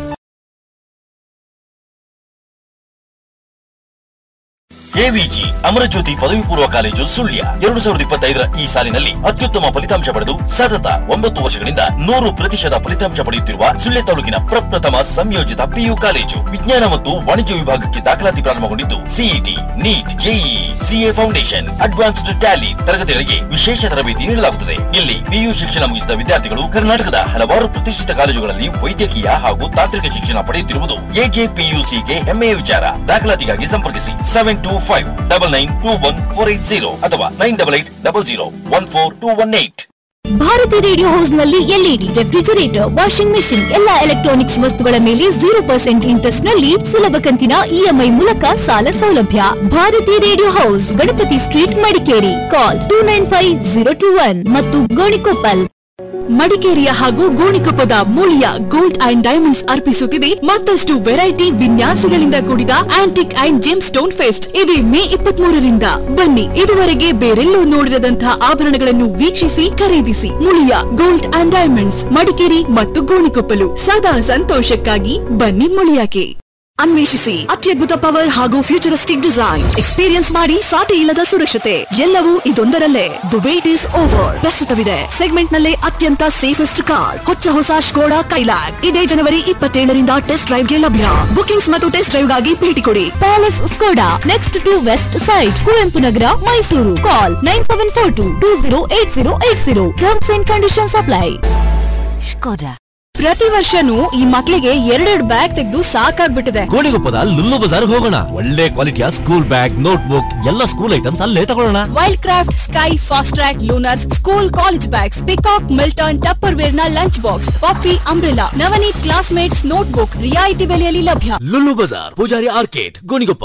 AVG Amarajyothi ಪದವಿ ಪೂರ್ವ ಕಾಲೇಜು ಸುಳ್ಯ ಎರಡು ಸಾವಿರದ ಇಪ್ಪತ್ತೈದರ ಈ ಸಾಲಿನಲ್ಲಿ ಅತ್ಯುತ್ತಮ ಫಲಿತಾಂಶ ಪಡೆದು ಸತತ ಒಂಬತ್ತು ವರ್ಷಗಳಿಂದ ನೂರು ಪ್ರತಿಶತ ಫಲಿತಾಂಶ ಪಡೆಯುತ್ತಿರುವ ಸುಳ್ಯ ತಾಲೂಕಿನ ಪ್ರಪ್ರಥಮ ಸಂಯೋಜಿತ ಪಿಯು ಕಾಲೇಜು ವಿಜ್ಞಾನ ಮತ್ತು ವಾಣಿಜ್ಯ ವಿಭಾಗಕ್ಕೆ ದಾಖಲಾತಿ ಪ್ರಾರಂಭಗೊಂಡಿದ್ದು CET NEET JEE CA foundation advanced Tally ತರಗತಿಗಳಿಗೆ ವಿಶೇಷ ತರಬೇತಿ ನೀಡಲಾಗುತ್ತದೆ ಇಲ್ಲಿ ಪಿಯು ಶಿಕ್ಷಣ ಮುಗಿಸಿದ ವಿದ್ಯಾರ್ಥಿಗಳು ಕರ್ನಾಟಕದ ಹಲವಾರು ಪ್ರತಿಷ್ಠಿತ ಕಾಲೇಜುಗಳಲ್ಲಿ ವೈದ್ಯಕೀಯ ಹಾಗೂ ತಾಂತ್ರಿಕ ಶಿಕ್ಷಣ ಪಡೆಯುತ್ತಿರುವುದು ಎಜೆಪಿಯುಸಿಗೆ ಹೆಮ್ಮೆಯ ವಿಚಾರ ದಾಖಲಾತಿಗಾಗಿ ಸಂಪರ್ಕಿಸಿ seven two five double nine two one four eight zero ಅಥವಾ nine double eight double zero one four two one eight
Bharathi radio house ನಲ್ಲಿ ಎಲ್ಇಡಿ ರೆಫ್ರಿಜರೇಟರ್ ವಾಷಿಂಗ್ ಮೆಷಿನ್ ಎಲ್ಲಾ ಎಲೆಕ್ಟ್ರಾನಿಕ್ಸ್ ವಸ್ತುಗಳ ಮೇಲೆ ಜೀರೋ ಪರ್ಸೆಂಟ್ ಇಂಟ್ರೆಸ್ಟ್ ನಲ್ಲಿ ಸುಲಭ ಕಂತಿನ ಇಎಂಐ ಮೂಲಕ ಸಾಲ ಸೌಲಭ್ಯ Bharathi radio house Ganapathi street Madikeri call two nine five zero two one ಮತ್ತು ಗೋಣಿಕೊಪ್ಪಲ್
ಮಡಿಕೇರಿಯ ಹಾಗೂ ಗೋಣಿಕೊಪ್ಪದ ಮೂಳಿಯ ಗೋಲ್ಡ್ ಅಂಡ್ ಡೈಮಂಡ್ಸ್ ಅರ್ಪಿಸುತ್ತಿದೆ ಮತ್ತಷ್ಟು ವೆರೈಟಿ ವಿನ್ಯಾಸಗಳಿಂದ ಕೂಡಿದ antique and gem stone fest ಇದೆ ಮೇ ಇಪ್ಪತ್ತ್ ಮೂರರಿಂದ ಬನ್ನಿ ಇದುವರೆಗೆ ಬೇರೆಲ್ಲೂ ನೋಡಿರದಂತಹ ಆಭರಣಗಳನ್ನು ವೀಕ್ಷಿಸಿ ಖರೀದಿಸಿ Muliya gold and diamonds Madikeri ಮತ್ತು ಗೋಣಿಕೊಪ್ಪಲು ಸದಾ ಸಂತೋಷಕ್ಕಾಗಿ ಬನ್ನಿ ಮುಳಿಯಾಕೆ
ಅನ್ವೇಷಿಸಿ ಅತ್ಯದ್ಭುತ ಪವರ್ ಹಾಗೂ ಫ್ಯೂಚರಿಸ್ಟಿಕ್ ಡಿಸೈನ್ ಎಕ್ಸ್ಪೀರಿಯನ್ಸ್ ಮಾಡಿ ಸಾಟಿ ಇಲ್ಲದ ಸುರಕ್ಷತೆ ಎಲ್ಲವೂ ಇದೊಂದರಲ್ಲೇ ದ ವೇಟ್ ಈಸ್ ಓವರ್ ಪ್ರಸ್ತುತವಿದೆ ಸೆಗ್ಮೆಂಟ್ ನಲ್ಲೇ ಅತ್ಯಂತ ಸೇಫೆಸ್ಟ್ ಕಾರ್ ಹೊಚ್ಚ ಹೊಸ ಸ್ಕೋಡಾ ಕೈಲಾಕ್ ಇದೇ ಜನವರಿ ಇಪ್ಪತ್ತೇಳರಿಂದ ಟೆಸ್ಟ್ ಡ್ರೈವ್ಗೆ ಲಭ್ಯ ಬುಕಿಂಗ್ಸ್ ಮತ್ತು ಟೆಸ್ಟ್ ಡ್ರೈವ್ಗಾಗಿ ಭೇಟಿ ಕೊಡಿ
palace Skoda next to west side Kuvempu Nagar Mysuru call nine seven four two two zero eight zero eight zero terms and conditions apply
Skoda ಪ್ರತಿ ವರ್ಷನೂ ಈ ಮಕ್ಳಿಗೆ ಎರಡೆರಡು ಬ್ಯಾಗ್ ತೆಗೆದು ಸಾಕಾಗ್ಬಿಟ್ಟಿದೆ
ಗೋಣಿಗೊಪ್ಪದ ಲುಲ್ಲು ಬಜಾರ್ ಹೋಗೋಣ ಒಳ್ಳೆ ಕ್ವಾಲಿಟಿಯ ಸ್ಕೂಲ್ ಬ್ಯಾಗ್ ನೋಟ್ ಬುಕ್ ಎಲ್ಲ ಸ್ಕೂಲ್ ಐಟಮ್ಸ್ ಅಲ್ಲೇ ತಗೊಳ್ಳೋಣ
Wildcraft Sky Fastrack Lunars school college bags Peacock Milton Tupperware ನ lunch box Poppy umbrella Navneet classmates notebook ರಿಯಾಯಿತಿ ಬೆಲೆಯಲ್ಲಿ ಲಭ್ಯ
ಲುಲ್ಲು ಬಜಾರ್ ಪೂಜಾರಿ ಆರ್ಕೇಟ್ ಗೋಣಿಗೊಪ್ಪ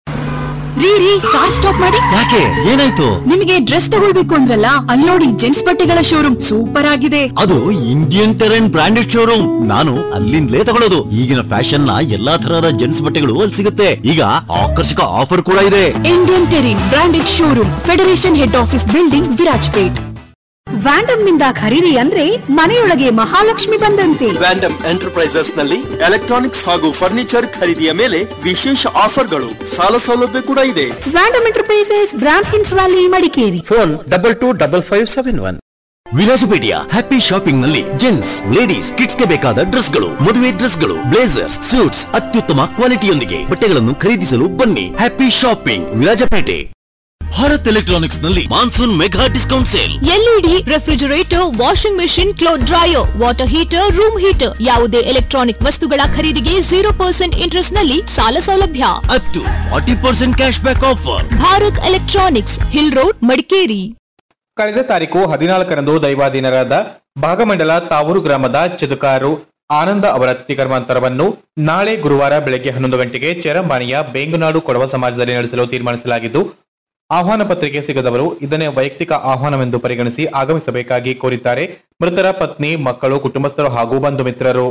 ರೀ ರೀ ಕಾರ್ ಸ್ಟಾಪ್ ಮಾಡಿ
ಯಾಕೆ ಏನಾಯ್ತು
ನಿಮಗೆ ಡ್ರೆಸ್ ತಗೊಳ್ಬೇಕು ಅಂದ್ರಲ್ಲ ಅಲ್ಲಿ ನೋಡಿ ಜೆಂಟ್ಸ್ ಬಟ್ಟೆಗಳ ಶೋರೂಮ್ ಸೂಪರ್ ಆಗಿದೆ
ಅದು ಇಂಡಿಯನ್ ಟೆರೆನ್ ಬ್ರಾಂಡೆಡ್ ಶೋರೂಮ್ ನಾನು ಅಲ್ಲಿಂದಲೇ ತಗೊಳ್ಳೋದು ಈಗಿನ ಫ್ಯಾಷನ್ ನ ಎಲ್ಲಾ ತರಹದ ಜೆಂಟ್ಸ್ ಬಟ್ಟೆಗಳು ಅಲ್ಲಿ ಸಿಗುತ್ತೆ ಈಗ ಆಕರ್ಷಕ ಆಫರ್ ಕೂಡ ಇದೆ
Indian Terrain branded showroom federation head office building Virajpet
Vandom ನಿಂದ ಖರೀದಿ ಅಂದ್ರೆ ಮನೆಯೊಳಗೆ ಮಹಾಲಕ್ಷ್ಮಿ ಬಂದಂತೆ
ವ್ಯಾಂಡಮ್ ಎಂಟರ್ಪ್ರೈಸಸ್ ನಲ್ಲಿ ಎಲೆಕ್ಟ್ರಾನಿಕ್ಸ್ ಹಾಗೂ ಫರ್ನಿಚರ್ ಖರೀದಿಯ ಮೇಲೆ ವಿಶೇಷ ಆಫರ್ಗಳು ಸಾಲ ಸೌಲಭ್ಯ ಕೂಡ ಇದೆ
ವ್ಯಾಂಡಮ್ ಎಂಟರ್ಪ್ರೈಸಸ್ ಬ್ರಾಂಡ್ ಹಿನ್ಸ್ valley Madikeri
phone double two double five seven one
ವಿಲಾಸಪೇಟೆಯ ಹ್ಯಾಪಿ ಶಾಪಿಂಗ್ ನಲ್ಲಿ ಜೆಂಟ್ಸ್ ಲೇಡೀಸ್ ಕಿಡ್ಸ್ ಗೆ ಬೇಕಾದ ಡ್ರೆಸ್ಗಳು ಮದುವೆ ಡ್ರೆಸ್ಗಳು ಬ್ಲೇಸರ್ಸ್ ಸೂಟ್ಸ್ ಅತ್ಯುತ್ತಮ ಕ್ವಾಲಿಟಿಯೊಂದಿಗೆ ಬಟ್ಟೆಗಳನ್ನು ಖರೀದಿಸಲು ಬನ್ನಿ happy shopping Virajpet Bharat electronics ನಲ್ಲಿ monsoon mega discount sale
LED refrigerator washing machine cloth dryer water heater room heater ಯಾವುದೇ ಎಲೆಕ್ಟ್ರಾನಿಕ್ ವಸ್ತುಗಳ ಖರೀದಿಗೆ ಜೀರೋ ಪರ್ಸೆಂಟ್ ಇಂಟ್ರೆಸ್ಟ್ ನಲ್ಲಿ ಸಾಲ ಸೌಲಭ್ಯ
up to forty percent cash back offer
Bharat electronics hill road Madikeri
ಕಳೆದ ತಾರೀಕು ಹದಿನಾಲ್ಕರಂದು ದೈವಾಧೀನರಾದ ಭಾಗಮಂಡಲ ತಾವೂರು ಗ್ರಾಮದ ಚದುಕಾರು ಆನಂದ ಅವರ ತಿಥಿ ಕರ್ಮಾಂತರವನ್ನು ನಾಳೆ ಗುರುವಾರ ಬೆಳಗ್ಗೆ ಹನ್ನೊಂದು ಗಂಟೆಗೆ ಚೆರಂಬಾಣಿಯ ಬೇಂಗುನಾಡು ಕೊಡವ ಸಮಾಜದಲ್ಲಿ ನಡೆಸಲು ತೀರ್ಮಾನಿಸಲಾಗಿದ್ದು ಆಹ್ವಾನ ಪತ್ರಿಕೆ ಸಿಗದವರು ಇದನ್ನೇ ವೈಯಕ್ತಿಕ ಆಹ್ವಾನವೆಂದು ಪರಿಗಣಿಸಿ ಆಗಮಿಸಬೇಕಾಗಿ ಕೋರಿದ್ದಾರೆ ಮೃತರ ಪತ್ನಿ ಮಕ್ಕಳು ಕುಟುಂಬಸ್ಥರು ಹಾಗೂ ಬಂಧು ಮಿತ್ರರು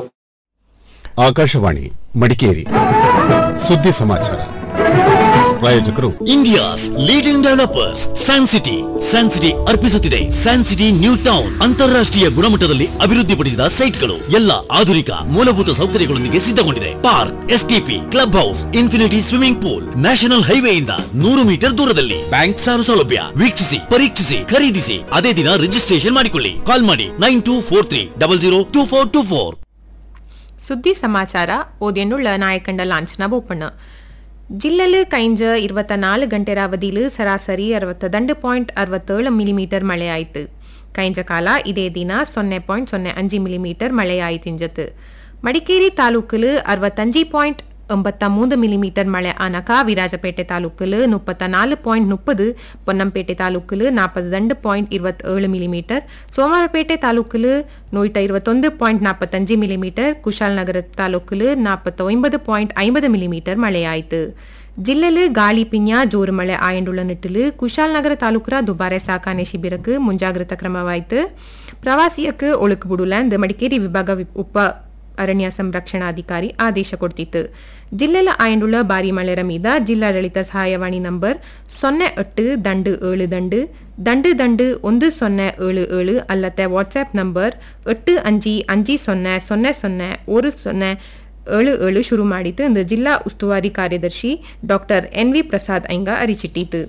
ಆಕಾಶವಾಣಿ ಮಡಿಕೇರಿ ಸುದ್ದಿ ಸಮಾಚಾರ ಪ್ರಾಯೋಜಕರು
India's leading developers San City San City ಅರ್ಪಿಸುತ್ತಿದೆ ಸ್ಯಾನ್ ಸಿಟಿ ನ್ಯೂ ಟೌನ್ ಅಂತಾರಾಷ್ಟ್ರೀಯ ಗುಣಮಟ್ಟದಲ್ಲಿ ಅಭಿವೃದ್ಧಿಪಡಿಸಿದ ಸೈಟ್ಗಳು ಎಲ್ಲ ಆಧುನಿಕ ಮೂಲಭೂತ ಸೌಕರ್ಯಗಳೊಂದಿಗೆ ಸಿದ್ಧಗೊಂಡಿದೆ park STP club house infinity swimming pool national ಹೈವೇಯಿಂದ ನೂರು ಮೀಟರ್ ದೂರದಲ್ಲಿ ಬ್ಯಾಂಕ್ ಸಾಲ ಸೌಲಭ್ಯ ವೀಕ್ಷಿಸಿ ಪರೀಕ್ಷಿಸಿ ಖರೀದಿಸಿ ಅದೇ ದಿನ ರಿಜಿಸ್ಟ್ರೇಷನ್ ಮಾಡಿಕೊಳ್ಳಿ ಕಾಲ್ ಮಾಡಿ nine two four three double zero two four two four
ಸುದ್ದಿ ಸಮಾಚಾರ ഓദ്യനുള്ള നായക്കണ്ട ലാഞ്ചന ബോപ്പണ് ജില്ലയിൽ കഴിഞ്ഞ ഇരുപത്തിനാല് ഗಂಟೆರ ಅವಧಿയിൽ ಸರಾಸರಿ ಅರವತ್ತದಂಡು ಪಾಯಿಂಟ್ ಅರವತ್ತೇಳು ಮಿಲಿಮೀಟರ್ ಮಳೆಯಾಯಿತು കഴിഞ്ഞ ಕಾಲ ಇದೇ ದಿನ ಸೊನ್ನೆ ಪಾಯಿಂಟ್ ಸೊನ್ನೆ ಅಂಜು ಮಿಲಿಮೀಟರ್ ಮಳೆಯಾಯಿತಿಂಜತ್ ಮಡಿಕೇರಿ ತಾಲೂಕಿൽ ಅರವತ್ತಂಜಿ ಪಾಯಿಂಟ್ ಒಂಬತ್ತ ಮೂന്ന് മില്ലിമീറ്റർ മഴ ആനക വിരാജപേട്ടെ താലൂക്കിൽ മുപ്പത്തിനാല് പോയിന്റ് മുപ്പത് പൊന്നംപേട്ടെ താലൂക്കിൽ നാൽപ്പത്തിരണ്ട് പോയിന്റ് ഇരുപത്തി മില്ലിമീറ്റർ സോമവാരപേട്ടെ താലൂക്കിൽ നൂറ്റ ഇരുപത്തൊന്ന് പോയിന്റ് നാൽപ്പത്തഞ്ച് മില്ലിമീറ്റർ കുശാൽനഗർ താലൂക്കിൽ നാൽപ്പത്തൊമ്പത് പോയിന്റ് അമ്പത് മില്ലിമീറ്റർ മഴയാಯಿತು ಜಿಲ್ಲೆಲ್ ಗಾಳಿ ಪಿಂಜ ಜೋರು ಮಳೆ ಆಯಂಡುಳ್ಳ ನಿಟ್ಟಿಲು ಕುಶಾಲ್ನಗರ ತಾಲೂಕರ ದುಬಾರೆ ಸಾಕಾಣೆ ಶಿಬಿರಕ್ಕೆ ಮುಂಜಾಗ್ರತಾ ಕ್ರಮವಾಯಿತು ಪ್ರವಾಸಿಯಕ್ಕೆ ಒಳುಕು ಬಿಡುಲ ಎಂದು ಮಡಿಕೇರಿ ವಿಭಾಗ ವಿ- ಉಪ ಅರಣ್ಯ ಸಂರಕ್ಷಣಾಧಿಕಾರಿ ಆದೇಶ ಕೊಡ್ತಿತ್ತು ಜಿಲ್ಲೆಲ ಆಯಂಡುಳ್ಳ ಬಾರಿ ಮಳೆರ ಮೀದ ಜಿಲ್ಲಾಡಳಿತ ಸಹಾಯವಾಣಿ ನಂಬರ್ ಸೊನ್ನೆ ಎಟ್ಟು ದಂಡು ಏಳು ದಂಡು ದಂಡು ದಂಡು ಒಂದು ಸೊನ್ನೆ ಏಳು ಏಳು ಅಲ್ಲತ್ತೆ ವಾಟ್ಸ್ಆಪ್ ನಂಬರ್ ಎಟ್ಟು ಅಂಜಿ ಅಂಜಿ ಸೊನ್ನೆ ಸೊನ್ನೆ ಸೊನ್ನೆ ஒரு ಸೊನ್ನೆ ಏಳು ಏಳು ಶುರು ಮಾಡಿತು ಎಂದು ಜಿಲ್ಲಾ ಉಸ್ತುವಾರಿ ಕಾರ್ಯದರ್ಶಿ ಡಾಕ್ಟರ್ ಎನ್ ವಿ ಪ್ರಸಾದ್ ಐಂಗ ಅರಿಚಿಟ್ಟಿತು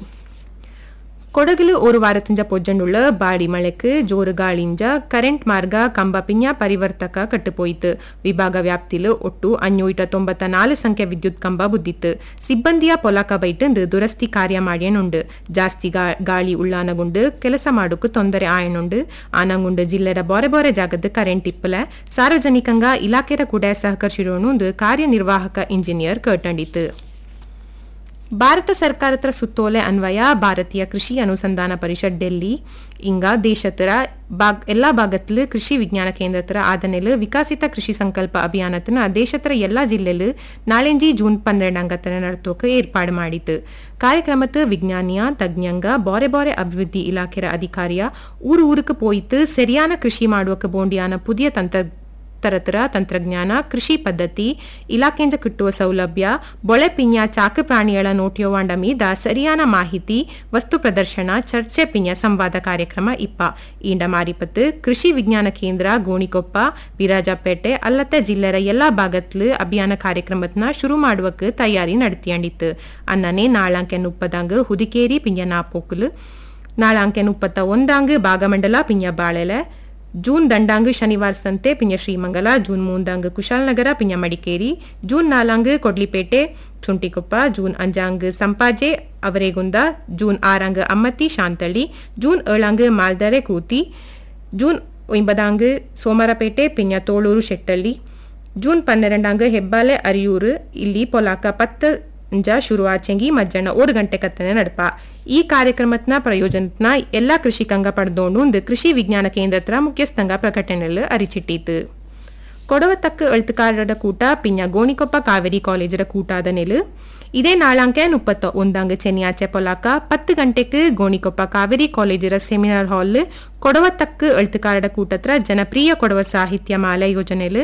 ಕೊಡಗಿಲು ஒரு ವಾರತಿಂಜ ಪೊಜ್ಜಂಡುಳ್ಳ ಬಾಡಿ ಮಳೆக்கு ಜೋರು ಗಾಳಿಂಜ ಕರೆಂಟ್ ಮಾರ್ಗ ಕಂಬ ಪಿಂಜ ಪರಿವರ್ತಕ ಕಟ್ಟುಪೋಯಿತು ವಿಭಾಗ ವ್ಯಾಪ್ತಿಲು ಒಟ್ಟು ಅഞ്ഞൂಟ ತೊಂಬತ್ತ ನಾಲು ಸಂಖ್ಯೆ ವಿದ್ಯುತ್ ಕಂಬ ಬುದ್ದಿತ್ತು ಸಿಬ್ಬಂದಿಯ ಪೊಲಕ ಬೈಟಂದು ದುರಸ್ತಿ ಕಾರ್ಯ ಮಾಡ್ಯನುಂಡು ಜಾಸ್ತಿ ಗಾ- ಗಾಳಿ ಉಳ್ಳಾನಗುಂಡು ಕೆಲಸ ಮಾಡೋಕು ತೊಂದರೆ ಆಯನುಂಡು ಆನಂಗುಂಡು ಜಿಲ್ಲೆರ ಬಾರೆ ಬಾರೆ ಜಾಗದ ಕರೆಂಟ್ ಇಪ್ಪಲ ಸಾರ್ವಜನಿಕಂಗ ಇಲಾಖೆರ ಕೂಡ ಸಹಕರಿಸಿರೋನು ಕಾರ್ಯನಿರ್ವಾಹಕ ಇಂಜಿನಿಯರ್ ಕೇಟಂಡಿತು ಭಾರತ ಸರ್ಕಾರತ್ರ ಸುತ್ತೋಲೆ ಅನ್ವಯ ಭಾರತೀಯ ಕೃಷಿ ಅನುಸಂಧಾನ ಪರಿಷತ್ ಡೆಲ್ಲಿ ಇಂಗ ದೇಶತರ ಬಾಗ್ ಎಲ್ಲಾ ಭಾಗத்தில் ಕೃಷಿ ವಿಜ್ಞಾನ ಕೇಂದ್ರತರ ಆದನೆಲ್ ವಿಕಸಿತ ಕೃಷಿ ಸಂಕಲ್ಪ ಅಭಿಯಾನತನ ದೇಶತರ ಎಲ್ಲಾ ಜಿಲ್ಲೆಲು ನಾಳೆಂಜಿ ಜೂನ್ ಪನ್ನೆರಡಂಗತನ நடத்துவக்கு ஏற்பாடு ಮಾಡಿತು ಕಾರ್ಯಕ್ರಮத்து ವಿಜ್ಞಾನಿಯ ತಜ್ಞಂಗ ಬಾರೆ ಬಾರೆ ಅಭಿವೃದ್ಧಿ ಇಲಾಖೆರ ಅಧಿಕಾರಿಯ ಊರು ಊருக்கு போயிட்டு சரியான ಕೃಷಿ ಮಾಡುವಕ್ಕೆ ಬೋಂಡಿಯಾನ புதிய ತಂತ್ರ ತರತರ ತಂತ್ರಜ್ಞಾನ ಕೃಷಿ ಪದ್ಧತಿ ಇಲಾಖೆಂಜ ಕಿಟ್ಟುವ ಸೌಲಭ್ಯ ಬೊಳೆ ಪಿಂಜ ಚಾಕು ಪ್ರಾಣಿಗಳ ನೋಟಿಯೋವಾಂಡ ಮೀದ ಸರಿಯಾನ ಮಾಹಿತಿ ವಸ್ತು ಪ್ರದರ್ಶನ ಚರ್ಚೆ ಪಿಂಜ ಸಂವಾದ ಕಾರ್ಯಕ್ರಮ ಇಪ್ಪ ಈಂಡ ಮಾರಿಪತ್ತು ಕೃಷಿ ವಿಜ್ಞಾನ ಕೇಂದ್ರ ಗೋಣಿಕೊಪ್ಪ ವಿರಾಜಪೇಟೆ ಅಲ್ಲತ್ತೆ ಜಿಲ್ಲೆರ ಎಲ್ಲಾ ಭಾಗತ್ಲು ಅಭಿಯಾನ ಕಾರ್ಯಕ್ರಮತ್ನ ಶುರು ಮಾಡುವಕ್ಕೆ ತಯಾರಿ ನಡೆತಿಯಂಡಿತ್ತು ಅನ್ನನೆ ನಾಳಂಕೆ ನುಪ್ಪದಂಗ್ ಹುದಿಕೇರಿ ಪಿಂಜ ನಾಪೋಕುಲು ನಾಳಂಕೆ ಮುಪ್ಪತ್ತ ಒಂದಾಂಗ್ ಭಾಗಮಂಡಲ ಪಿಂಜ ಬಾಳೆಲೆ ಜೂನ್ ದಂಡಾಂಗ್ ಶನಿವಾರ ಸಂತೆ ಪಿಂಜ ಶ್ರೀಮಂಗಲ ಜೂನ್ ಮೂಂದಾಂಗ್ ಕುಶಾಲನಗರ ಪಿಂಜ ಮಡಿಕೇರಿ ಜೂನ್ ನಾಲಾಂಗ್ ಕೊಡ್ಲಿಪೇಟೆ ಸುಂಟಿಕೊಪ್ಪ ಜೂನ್ ಅಂಜಾಂಗ್ ಸಂಪಾಜೆ ಅವರೇಗುಂದ ಜೂನ್ ಆರಾಂಗ್ ಅಮ್ಮತ್ತಿ ಶಾಂತಳ್ಳಿ ಜೂನ್ ಏಳಾಂಗ್ ಮಾಲ್ದರೆ ಕೂತಿ ಜೂನ್ ಒಂಬದಾಂಗ್ ಸೋಮರಪೇಟೆ ಪಿಂಜ ತೋಳೂರು ಶೆಟ್ಟಳ್ಳಿ ಜೂನ್ ಪನ್ನೆರಡಾಂಗ್ ಹೆಬ್ಬಾಲೆ ಅರಿಯೂರು ಇಲ್ಲಿ ಪೊಲಾಕ ಪತ್ತು ಇಂಜ ಶುರುವಾಚೆಂಗಿ ಮಧ್ಯಾಹ್ನ ಓಡು ಗಂಟೆ ಕತ್ತನೆ ನಡಪ ಈ ಕಾರ್ಯಕ್ರಮತ್ನ ಪ್ರಯೋಜನತ್ನ ಎಲ್ಲಾ ಕೃಷಿಕಂಗ ಪಡೆದೋಂಡು ಕೃಷಿ ವಿಜ್ಞಾನ ಕೇಂದ್ರತ್ರ ಮುಖ್ಯಸ್ಥಂಗ ಪ್ರಕಟಣೆಯಲ್ಲಿ ಅರಿಚಿಟ್ಟಿತು ಕೊಡವತಕ್ಕ ಎಳ್ತುಕಾರರ ಕೂಟ ಪಿಂಜ ಗೋಣಿಕೊಪ್ಪ ಕಾವೇರಿ ಕಾಲೇಜರ ಕೂಟಾದ ನೆಲು ಇದೇ ನಾಳಂಕೆ ಮುಪ್ಪತ್ತ ಒಂದಾಂಗ ಚೆನ್ನಿಯಾಚೆ ಪೊಲಾಕ ಪತ್ತು ಗಂಟೆಗೆ ಗೋಣಿಕೊಪ್ಪ ಕಾವೇರಿ ಕಾಲೇಜರ ಸೆಮಿನಾರ್ ಹಾಲ್ ಕೊಡವತಕ್ಕ ಎಳ್ತುಕಾರರ ಕೂಟತ್ರ ಜನಪ್ರಿಯ ಕೊಡವ ಸಾಹಿತ್ಯ ಮಾಲೆ ಯೋಜನೆಲು